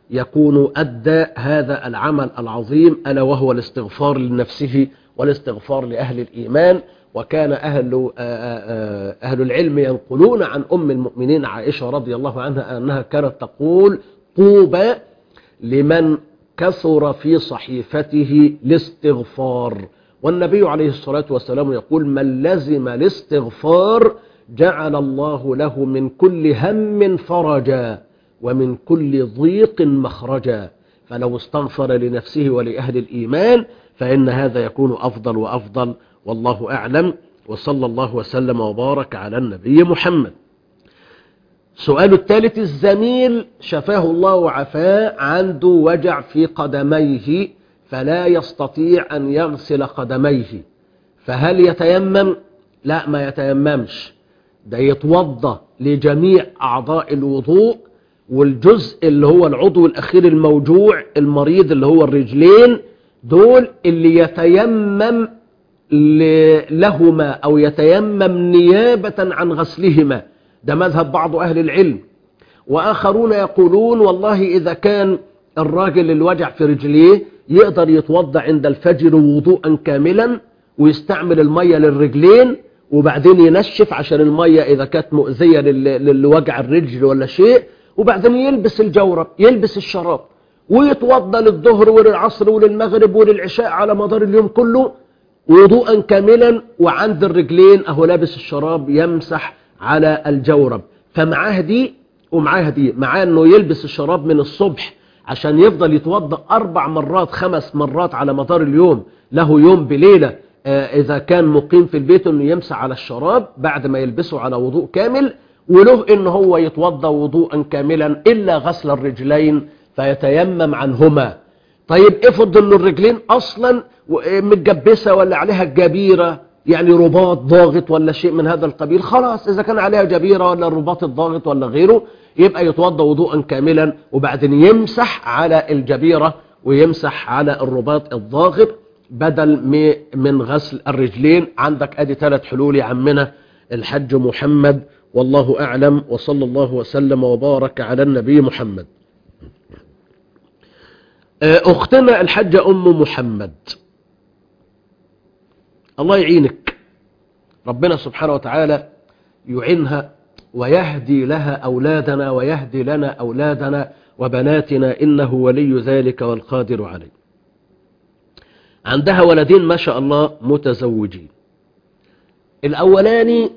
يكون أدى هذا العمل العظيم ألا وهو الاستغفار لنفسه والاستغفار لأهل الإيمان وكان أهل, أهل العلم ينقلون عن أم المؤمنين عائشة رضي الله عنها أنها كانت تقول طوبى لمن كثر في صحيفته الاستغفار والنبي عليه الصلاة والسلام يقول من لزم الاستغفار جعل الله له من كل هم فرجا ومن كل ضيق مخرجا فلو استغفر لنفسه ولأهل الإيمان فإن هذا يكون أفضل وأفضل والله أعلم وصلى الله وسلم وبارك على النبي محمد سؤال الثالث الزميل شفاه الله وعفاه عنده وجع في قدميه فلا يستطيع أن يغسل قدميه فهل يتيمم؟ لا ما يتيممش ده يتوضى لجميع أعضاء الوضوء والجزء اللي هو العضو الأخير الموجوع المريض اللي هو الرجلين دول اللي يتيمم لهما أو يتيمم نيابة عن غسلهما ده مذهب بعض أهل العلم وآخرون يقولون والله إذا كان الراجل الوجع في رجليه يقدر يتوضع عند الفجر وضوءا كاملا ويستعمل المية للرجلين وبعدين ينشف عشان المية إذا كانت مؤذية للوجع الرجل ولا شيء وبعدين يلبس الجورب يلبس الشراب ويتوضى للظهر وللعصر وللمغرب وللعشاء على مدار اليوم كله وضوءا كاملا وعند الرجلين أهو لابس الشراب يمسح على الجورب فمعاه دي ومعاه دي معاه أنه يلبس الشراب من الصبح عشان يفضل يتوضا أربع مرات خمس مرات على مدار اليوم له يوم بليلة إذا كان مقيم في البيت أنه يمسح على الشراب بعد ما يلبسه على وضوء كامل وله أنه هو يتوضا وضوءا كاملا إلا غسل الرجلين فيتيمم عنهما طيب افرض أن الرجلين أصلا متجبسة ولا عليها الجبيرة يعني رباط ضاغط ولا شيء من هذا القبيل خلاص إذا كان عليها جبيرة ولا الرباط الضاغط ولا غيره يبقى يتوضا وضوءا كاملا وبعدين يمسح على الجبيرة ويمسح على الرباط الضاغط بدل من غسل الرجلين عندك ادي ثلاث حلول يا عمنا الحج محمد والله أعلم وصلى الله وسلم وبارك على النبي محمد أختنا الحجة أم محمد الله يعينك ربنا سبحانه وتعالى يعينها ويهدي لها أولادنا ويهدي لنا أولادنا وبناتنا إنه ولي ذلك والقادر عليه عندها ولدين ما شاء الله متزوجين الأولاني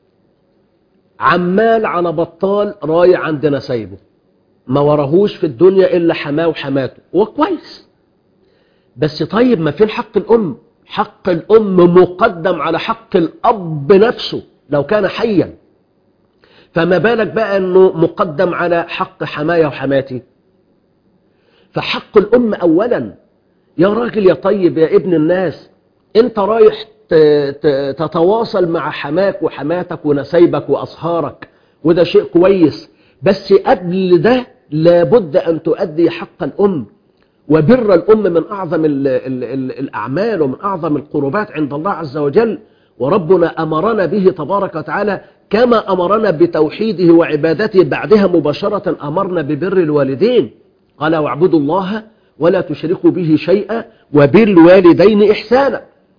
عمال على بطال رايح عندنا سايبه ما ورهوش في الدنيا إلا حماه وحماته وكويس بس طيب ما فين حق الأم حق الأم مقدم على حق الأب نفسه لو كان حيا فما بالك بقى أنه مقدم على حق حماية وحماتي فحق الأم أولا يا راجل يا طيب يا ابن الناس انت رايح تتواصل مع حماك وحماتك ونسايبك وأصهارك وده شيء كويس بس قبل ده لابد أن تؤدي حق الأم وبر الأم من أعظم ال ال ال الأعمال ومن أعظم القربات عند الله عز وجل وربنا أمرنا به تبارك وتعالى كما أمرنا بتوحيده وعبادته بعدها مباشرة أمرنا ببر الوالدين قال واعبدوا الله ولا تشركوا به شيئا وبالوالدين إحسانا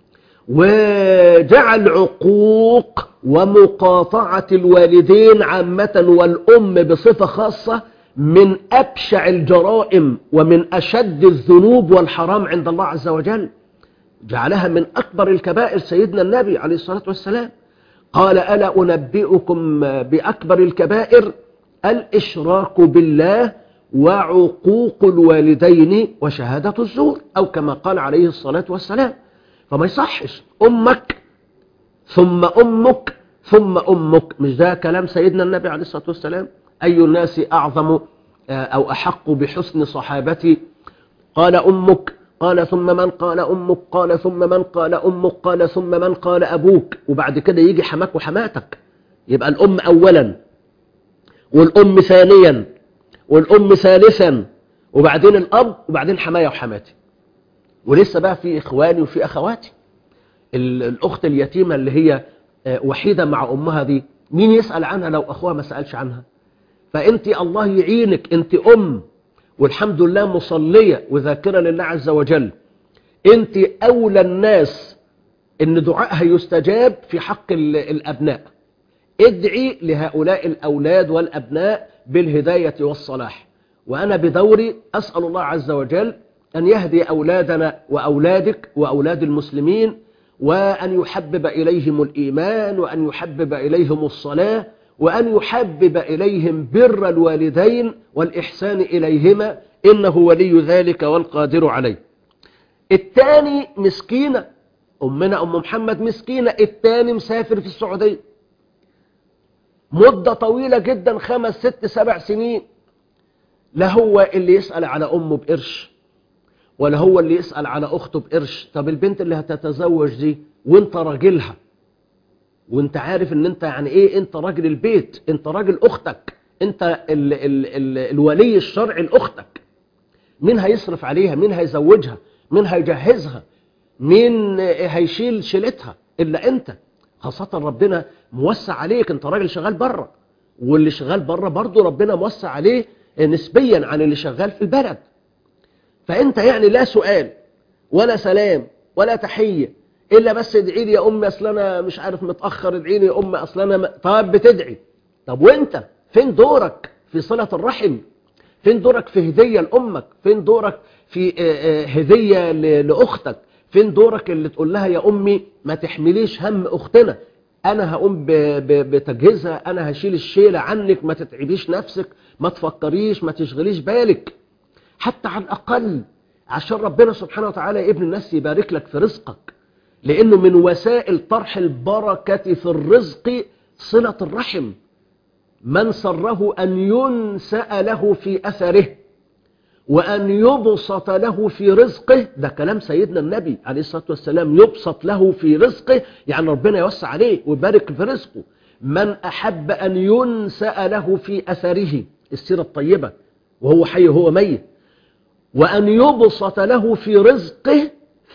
وجعل عقوق ومقاطعة الوالدين عامة والأم بصفة خاصة من أبشع الجرائم ومن أشد الذنوب والحرام عند الله عز وجل جعلها من أكبر الكبائر سيدنا النبي عليه الصلاة والسلام قال ألا أنبئكم بأكبر الكبائر الإشراك بالله وعقوق الوالدين وشهادة الزور أو كما قال عليه الصلاة والسلام فما يصحش أمك ثم أمك ثم أمك مش ده كلام سيدنا النبي عليه الصلاة والسلام أي الناس أعظم أو أحق بحسن صحابتي قال أمك قال ثم من قال أمك قال ثم من قال أمك قال ثم من قال أبوك وبعد كده يجي حماك وحماتك يبقى الأم أولا والأم ثانيا والأم ثالثا وبعدين الأب وبعدين حماية وحماتي ولسه بقى في إخواني وفي أخواتي الأخت اليتيمة اللي هي وحيدة مع أمها دي مين يسأل عنها لو أخوها ما سألش عنها فأنت الله يعينك أنت أم والحمد لله مصلية وذاكرة لله عز وجل انت أولى الناس ان دعائها يستجاب في حق ال- الأبناء ادعي لهؤلاء الأولاد والأبناء بالهداية والصلاح وأنا بدوري أسأل الله عز وجل أن يهدي أولادنا وأولادك وأولاد المسلمين وأن يحبب إليهم الإيمان وأن يحبب إليهم الصلاة وأن يحبب إليهم بر الوالدين والإحسان إليهما إنه ولي ذلك والقادر عليه الثاني مسكينة أمنا أم محمد مسكينة الثاني مسافر في السعودية مدة طويلة جدا خمس ست سبع سنين لا هو اللي يسأل على أمه بقرش ولا هو اللي يسأل على أخته بقرش طب البنت اللي هتتزوج دي وانت راجلها وانت عارف ان انت يعني ايه انت راجل البيت انت راجل اختك انت ال ال ال الولي الشرعي لاختك مين هيصرف عليها مين هيزوجها مين هيجهزها مين هيشيل شيلتها الا انت خاصة ربنا موسع عليك انت راجل شغال بره واللي شغال بره برضه ربنا موسع عليه نسبيا عن اللي شغال في البلد فانت يعني لا سؤال ولا سلام ولا تحية الا بس ادعي لي يا امي اصل انا مش عارف متاخر ادعي لي يا امي اصل انا م... طب بتدعي طب وانت فين دورك في صله الرحم فين دورك في هديه لامك فين دورك في آه، آه، هديه ل- لاختك فين دورك اللي تقول لها يا امي ما تحمليش هم اختنا انا هقوم ب- ب- بتجهيزها انا هشيل الشيله عنك ما تتعبيش نفسك ما تفكريش ما تشغليش بالك حتى على الأقل عشان ربنا سبحانه وتعالى يا ابن الناس يبارك لك في رزقك لأنه من وسائل طرح البركة في الرزق صلة الرحم من سره أن ينسأ له في أثره وأن يبسط له في رزقه ده كلام سيدنا النبي عليه الصلاة والسلام يبسط له في رزقه يعني ربنا يوسع عليه ويبارك في رزقه من أحب أن ينسأ له في أثره السيرة الطيبة وهو حي وهو ميت وأن يبسط له في رزقه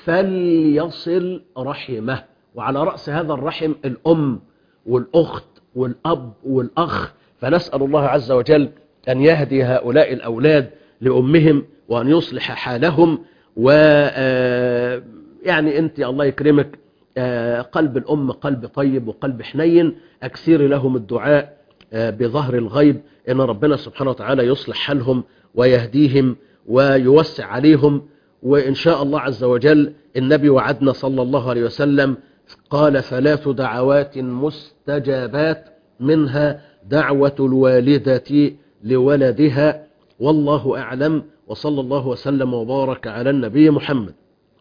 فليصل رحمه وعلى رأس هذا الرحم الأم والأخت والأب والأخ فنسأل الله عز وجل أن يهدي هؤلاء الأولاد لأمهم وأن يصلح حالهم و آه، يعني أنت الله يكرمك آه، قلب الأم قلب طيب وقلب حنين أكثر لهم الدعاء آه، بظهر الغيب إن ربنا سبحانه وتعالى يصلح حالهم ويهديهم ويوسع عليهم وإن شاء الله عز وجل النبي وعدنا صلى الله عليه وسلم قال ثلاث دعوات مستجابات منها دعوة الوالدة لولدها والله أعلم وصلى الله وسلم وبارك على النبي محمد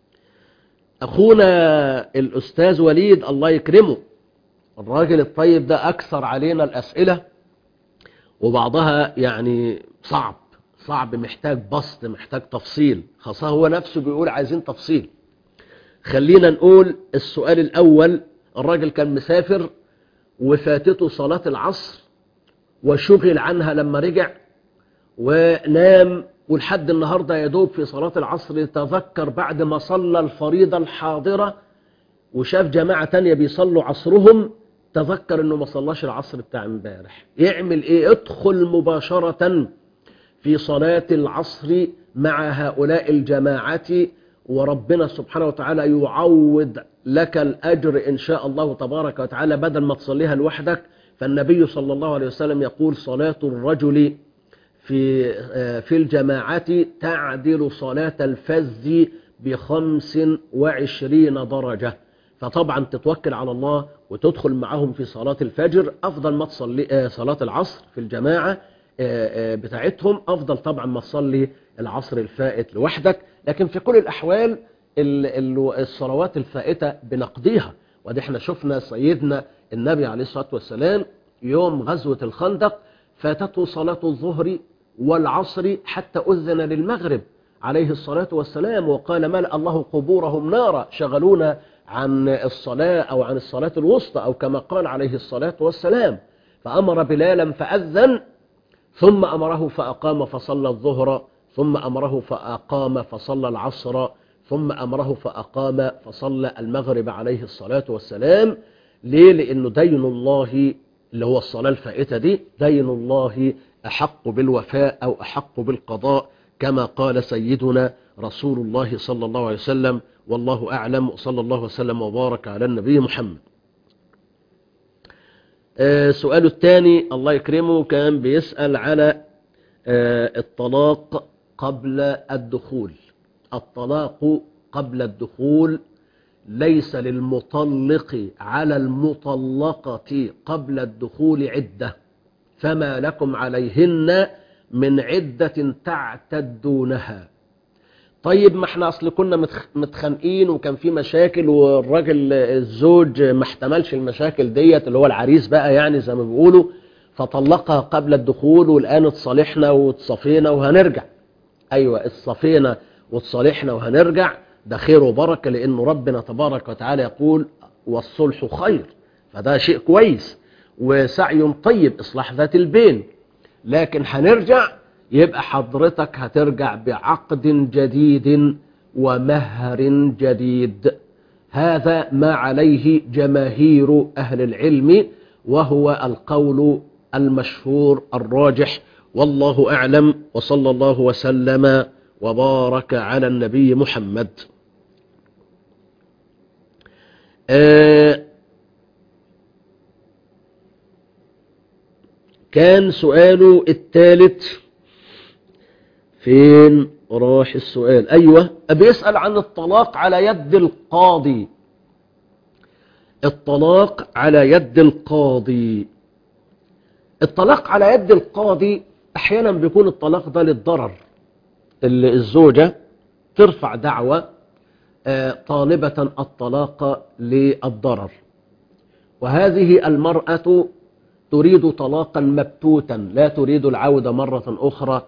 أخونا الأستاذ وليد الله يكرمه الراجل الطيب ده أكثر علينا الأسئلة وبعضها يعني صعب صعب محتاج بسط محتاج تفصيل خاصة هو نفسه بيقول عايزين تفصيل خلينا نقول السؤال الأول الراجل كان مسافر وفاتته صلاة العصر وشغل عنها لما رجع ونام ولحد النهاردة يدوب في صلاة العصر تذكر بعد ما صلى الفريضة الحاضرة وشاف جماعة تانية بيصلوا عصرهم تذكر انه ما صلاش العصر بتاع امبارح يعمل ايه ادخل مباشرة في صلاة العصر مع هؤلاء الجماعة وربنا سبحانه وتعالى يعوض لك الأجر إن شاء الله تبارك وتعالى بدل ما تصليها لوحدك فالنبي صلى الله عليه وسلم يقول صلاة الرجل في في الجماعة تعدل صلاة الفذ بخمس وعشرين درجة فطبعا تتوكل على الله وتدخل معهم في صلاة الفجر أفضل ما تصلي صلاة العصر في الجماعة بتاعتهم أفضل طبعا ما تصلي العصر الفائت لوحدك لكن في كل الأحوال الصلوات الفائتة بنقضيها ودي احنا شفنا سيدنا النبي عليه الصلاة والسلام يوم غزوة الخندق فاتته صلاة الظهر والعصر حتى أذن للمغرب عليه الصلاة والسلام وقال ملأ الله قبورهم نارا شغلونا عن الصلاة أو عن الصلاة الوسطى أو كما قال عليه الصلاة والسلام فأمر بلالا فأذن ثم أمره فأقام فصلى الظهر ثم أمره فأقام فصلى العصر ثم أمره فأقام فصلى المغرب عليه الصلاة والسلام ليه؟ لأنه دين الله اللي هو الصلاة الفائتة دي دين الله أحق بالوفاء أو أحق بالقضاء كما قال سيدنا رسول الله صلى الله عليه وسلم والله أعلم صلى الله وسلم وبارك على النبي محمد آه، سؤاله الثاني الله يكرمه كان بيسأل على آه، الطلاق قبل الدخول الطلاق قبل الدخول ليس للمطلق على المطلقة قبل الدخول عدة فما لكم عليهن من عدة تعتدونها طيب ما احنا اصل كنا متخ- متخانقين وكان في مشاكل والراجل الزوج ما احتملش المشاكل ديت اللي هو العريس بقى يعني زي ما بيقولوا فطلقها قبل الدخول والان اتصالحنا واتصفينا وهنرجع ايوه اتصفينا واتصالحنا وهنرجع ده خير وبركه لانه ربنا تبارك وتعالى يقول والصلح خير فده شيء كويس وسعي طيب اصلاح ذات البين لكن هنرجع يبقى حضرتك هترجع بعقد جديد ومهر جديد هذا ما عليه جماهير أهل العلم وهو القول المشهور الراجح والله أعلم وصلى الله وسلم وبارك على النبي محمد آه كان سؤاله الثالث فين راح السؤال أيوة بيسأل عن الطلاق على يد القاضي الطلاق على يد القاضي الطلاق على يد القاضي أحيانا بيكون الطلاق ده للضرر اللي الزوجة ترفع دعوة آه، طالبة الطلاق للضرر وهذه المرأة تريد طلاقا مبتوتا لا تريد العودة مرة أخرى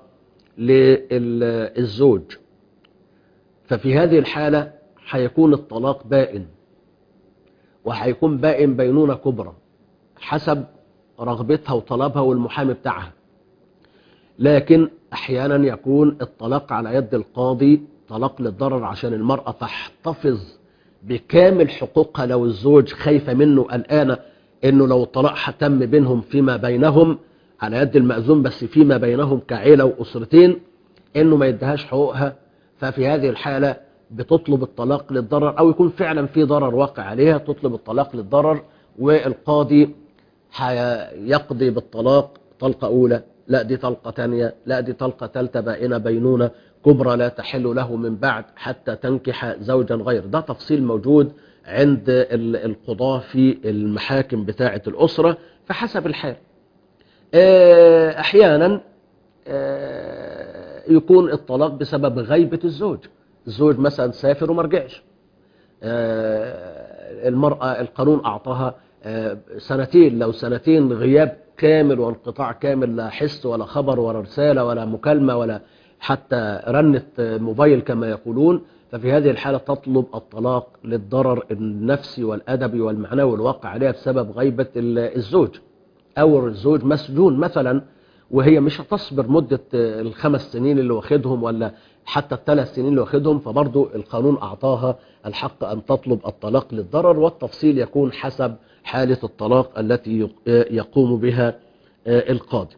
للزوج ففي هذه الحالة هيكون الطلاق بائن وهيكون بائن بينونة كبرى حسب رغبتها وطلبها والمحامي بتاعها لكن احيانا يكون الطلاق على يد القاضي طلاق للضرر عشان المرأة تحتفظ بكامل حقوقها لو الزوج خايفة منه قلقانة انه لو الطلاق تم بينهم فيما بينهم على يد المأذون بس فيما بينهم كعيلة وأسرتين انه ما يدهاش حقوقها ففي هذه الحالة بتطلب الطلاق للضرر او يكون فعلا في ضرر واقع عليها تطلب الطلاق للضرر والقاضي هيقضي بالطلاق طلقة اولى لا دي طلقة تانية لا دي طلقة تالتة بائنة بينونة كبرى لا تحل له من بعد حتى تنكح زوجا غير ده تفصيل موجود عند ال- القضاة في المحاكم بتاعة الأسرة فحسب الحال آه، أحيانا آه، يكون الطلاق بسبب غيبة الزوج الزوج مثلا سافر وما رجعش آه، المرأة القانون أعطاها آه، سنتين لو سنتين غياب كامل وانقطاع كامل لا حس ولا خبر ولا رسالة ولا مكالمة ولا حتى رنة موبايل كما يقولون ففي هذه الحالة تطلب الطلاق للضرر النفسي والأدبي والمعنوي الواقع عليها بسبب غيبة ال- الزوج أو الزوج مسجون مثلا وهي مش هتصبر مدة الخمس سنين اللي واخدهم ولا حتى الثلاث سنين اللي واخدهم فبرضو القانون أعطاها الحق أن تطلب الطلاق للضرر والتفصيل يكون حسب حالة الطلاق التي يقوم بها القاضي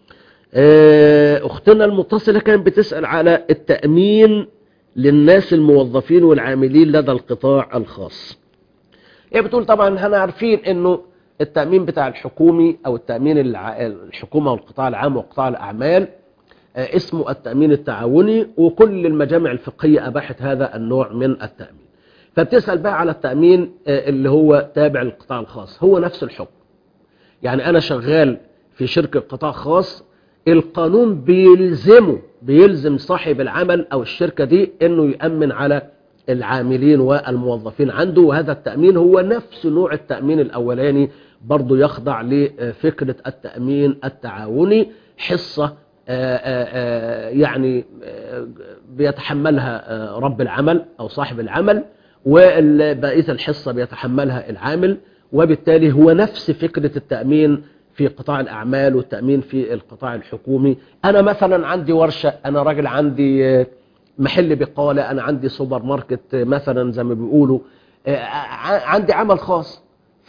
أختنا المتصلة كانت بتسأل على التأمين للناس الموظفين والعاملين لدى القطاع الخاص هي بتقول طبعا احنا عارفين انه التأمين بتاع الحكومي او التأمين الع- الحكومة والقطاع العام وقطاع الأعمال آه، اسمه التأمين التعاوني وكل المجامع الفقهية أباحت هذا النوع من التأمين فبتسأل بقى على التأمين آه، اللي هو تابع للقطاع الخاص هو نفس الحكم يعني أنا شغال في شركة قطاع خاص القانون بيلزمه بيلزم صاحب العمل أو الشركة دي أنه يأمن على العاملين والموظفين عنده وهذا التأمين هو نفس نوع التأمين الأولاني برضو يخضع لفكرة التأمين التعاوني حصة آه، آه، آه، يعني آه، بيتحملها آه، رب العمل أو صاحب العمل وبقية الحصة بيتحملها العامل وبالتالي هو نفس فكرة التأمين في قطاع الأعمال والتأمين في القطاع الحكومي أنا مثلا عندي ورشة أنا راجل عندي آه، محل بقالة أنا عندي سوبر ماركت آه، مثلا زي ما بيقولوا آه، ع- عندي عمل خاص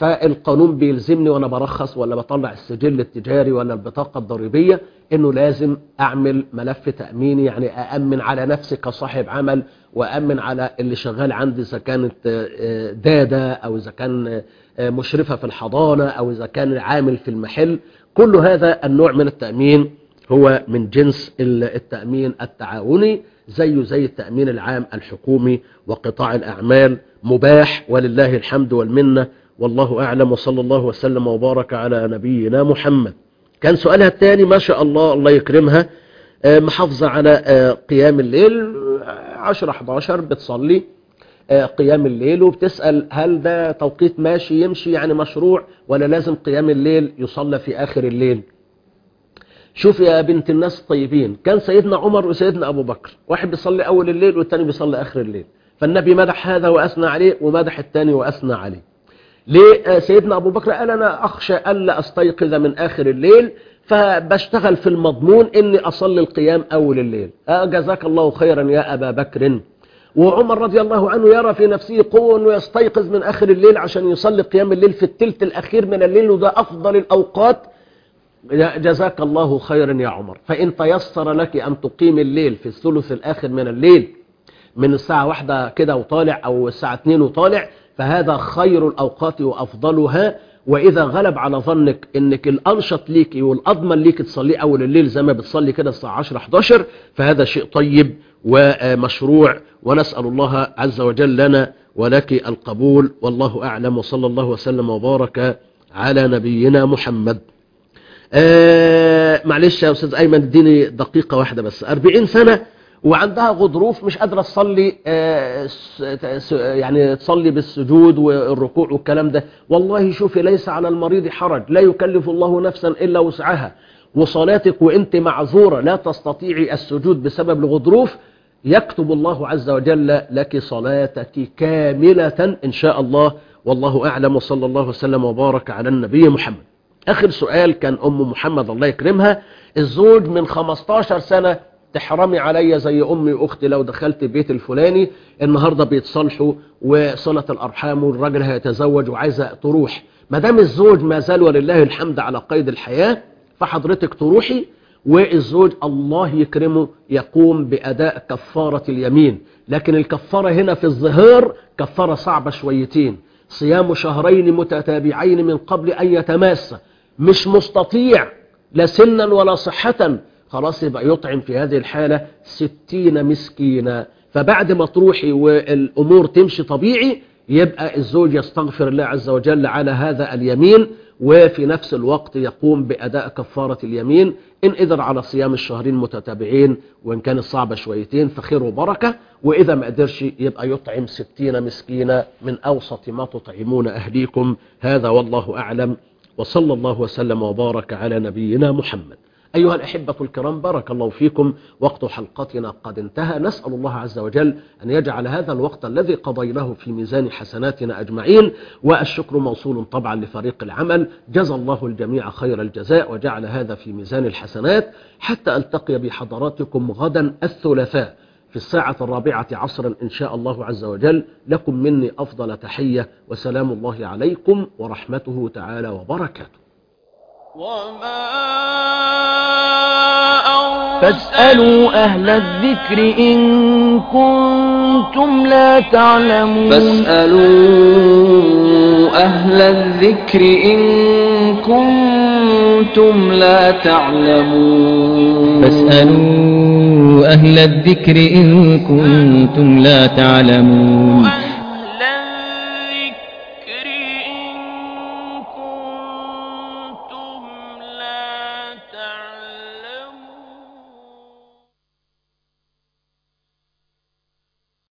فالقانون بيلزمني وانا برخص ولا بطلع السجل التجاري ولا البطاقة الضريبية انه لازم اعمل ملف تأميني يعني اأمن على نفسي كصاحب عمل وأمن على اللي شغال عندي اذا كانت آه، دادة او اذا كان آه، مشرفة في الحضانة او اذا كان عامل في المحل كل هذا النوع من التأمين هو من جنس التأمين التعاوني زيه زي التأمين العام الحكومي وقطاع الأعمال مباح ولله الحمد والمنة والله أعلم وصلى الله وسلم وبارك على نبينا محمد كان سؤالها الثاني ما شاء الله الله يكرمها آه، محافظة على آه، قيام الليل 10-11 بتصلي آه، قيام الليل وبتسأل هل ده توقيت ماشي يمشي يعني مشروع ولا لازم قيام الليل يصلى في آخر الليل شوف يا بنت الناس الطيبين كان سيدنا عمر وسيدنا أبو بكر واحد بيصلي أول الليل والتاني بيصلي آخر الليل فالنبي مدح هذا وأثنى عليه ومدح التاني وأثنى عليه ليه آه، سيدنا أبو بكر قال أنا أخشى ألا أستيقظ من آخر الليل فبشتغل في المضمون إني أصلي القيام أول الليل آه جزاك الله خيرا يا أبا بكر وعمر رضي الله عنه يرى في نفسه قوة أنه يستيقظ من آخر الليل عشان يصلي قيام الليل في التلت الأخير من الليل وده أفضل الأوقات جزاك الله خيرا يا عمر فإن تيسر لك أن تقيم الليل في الثلث الآخر من الليل من الساعة واحدة كده وطالع أو الساعة اتنين وطالع فهذا خير الأوقات وأفضلها وإذا غلب على ظنك إنك الأنشط ليك والأضمن ليك تصلي أول الليل زي ما بتصلي كده الساعة 10-11 فهذا شيء طيب ومشروع ونسأل الله عز وجل لنا ولك القبول والله أعلم وصلى الله وسلم وبارك على نبينا محمد آه معلش يا أستاذ أيمن اديني دقيقة واحدة بس 40 سنة وعندها غضروف مش قادرة تصلي آه يعني تصلي بالسجود والركوع والكلام ده والله شوفي ليس على المريض حرج لا يكلف الله نفسا إلا وسعها وصلاتك وانت معذورة لا تستطيعي السجود بسبب الغضروف يكتب الله عز وجل لك صلاتك كاملة إن شاء الله والله أعلم وصلى الله وسلم وبارك على النبي محمد آخر سؤال كان أم محمد الله يكرمها الزوج من 15 سنة تحرمي عليا زي أمي وأختي لو دخلت البيت الفلاني النهاردة بيتصالحوا وصلة الأرحام والراجل هيتزوج وعايزة تروح ما دام الزوج ما زال ولله الحمد على قيد الحياة فحضرتك تروحي والزوج الله يكرمه يقوم بأداء كفارة اليمين لكن الكفارة هنا في الظهار كفارة صعبة شويتين صيام شهرين متتابعين من قبل أن يتماس مش مستطيع لا سنا ولا صحة خلاص يبقى يطعم في هذه الحالة ستين مسكينا فبعد ما تروحي والأمور تمشي طبيعي يبقى الزوج يستغفر الله عز وجل على هذا اليمين وفي نفس الوقت يقوم بأداء كفارة اليمين إن قدر على صيام الشهرين متتابعين وإن كان صعبة شويتين فخير وبركة وإذا ما قدرش يبقى يطعم ستين مسكينة من أوسط ما تطعمون أهليكم هذا والله أعلم وصلى الله وسلم وبارك على نبينا محمد أيها الأحبة الكرام بارك الله فيكم وقت حلقتنا قد انتهى نسأل الله عز وجل أن يجعل هذا الوقت الذي قضيناه في ميزان حسناتنا أجمعين والشكر موصول طبعا لفريق العمل جزى الله الجميع خير الجزاء وجعل هذا في ميزان الحسنات حتى ألتقي بحضراتكم غدا الثلاثاء في الساعة الرابعة عصرا إن شاء الله عز وجل لكم مني أفضل تحية وسلام الله عليكم ورحمته تعالى وبركاته فاسألوا أهل الذكر إن كنتم لا تعلمون فاسألوا أهل الذكر إن كنتم لا تعلمون فاسألوا أهل الذكر إن كنتم لا تعلمون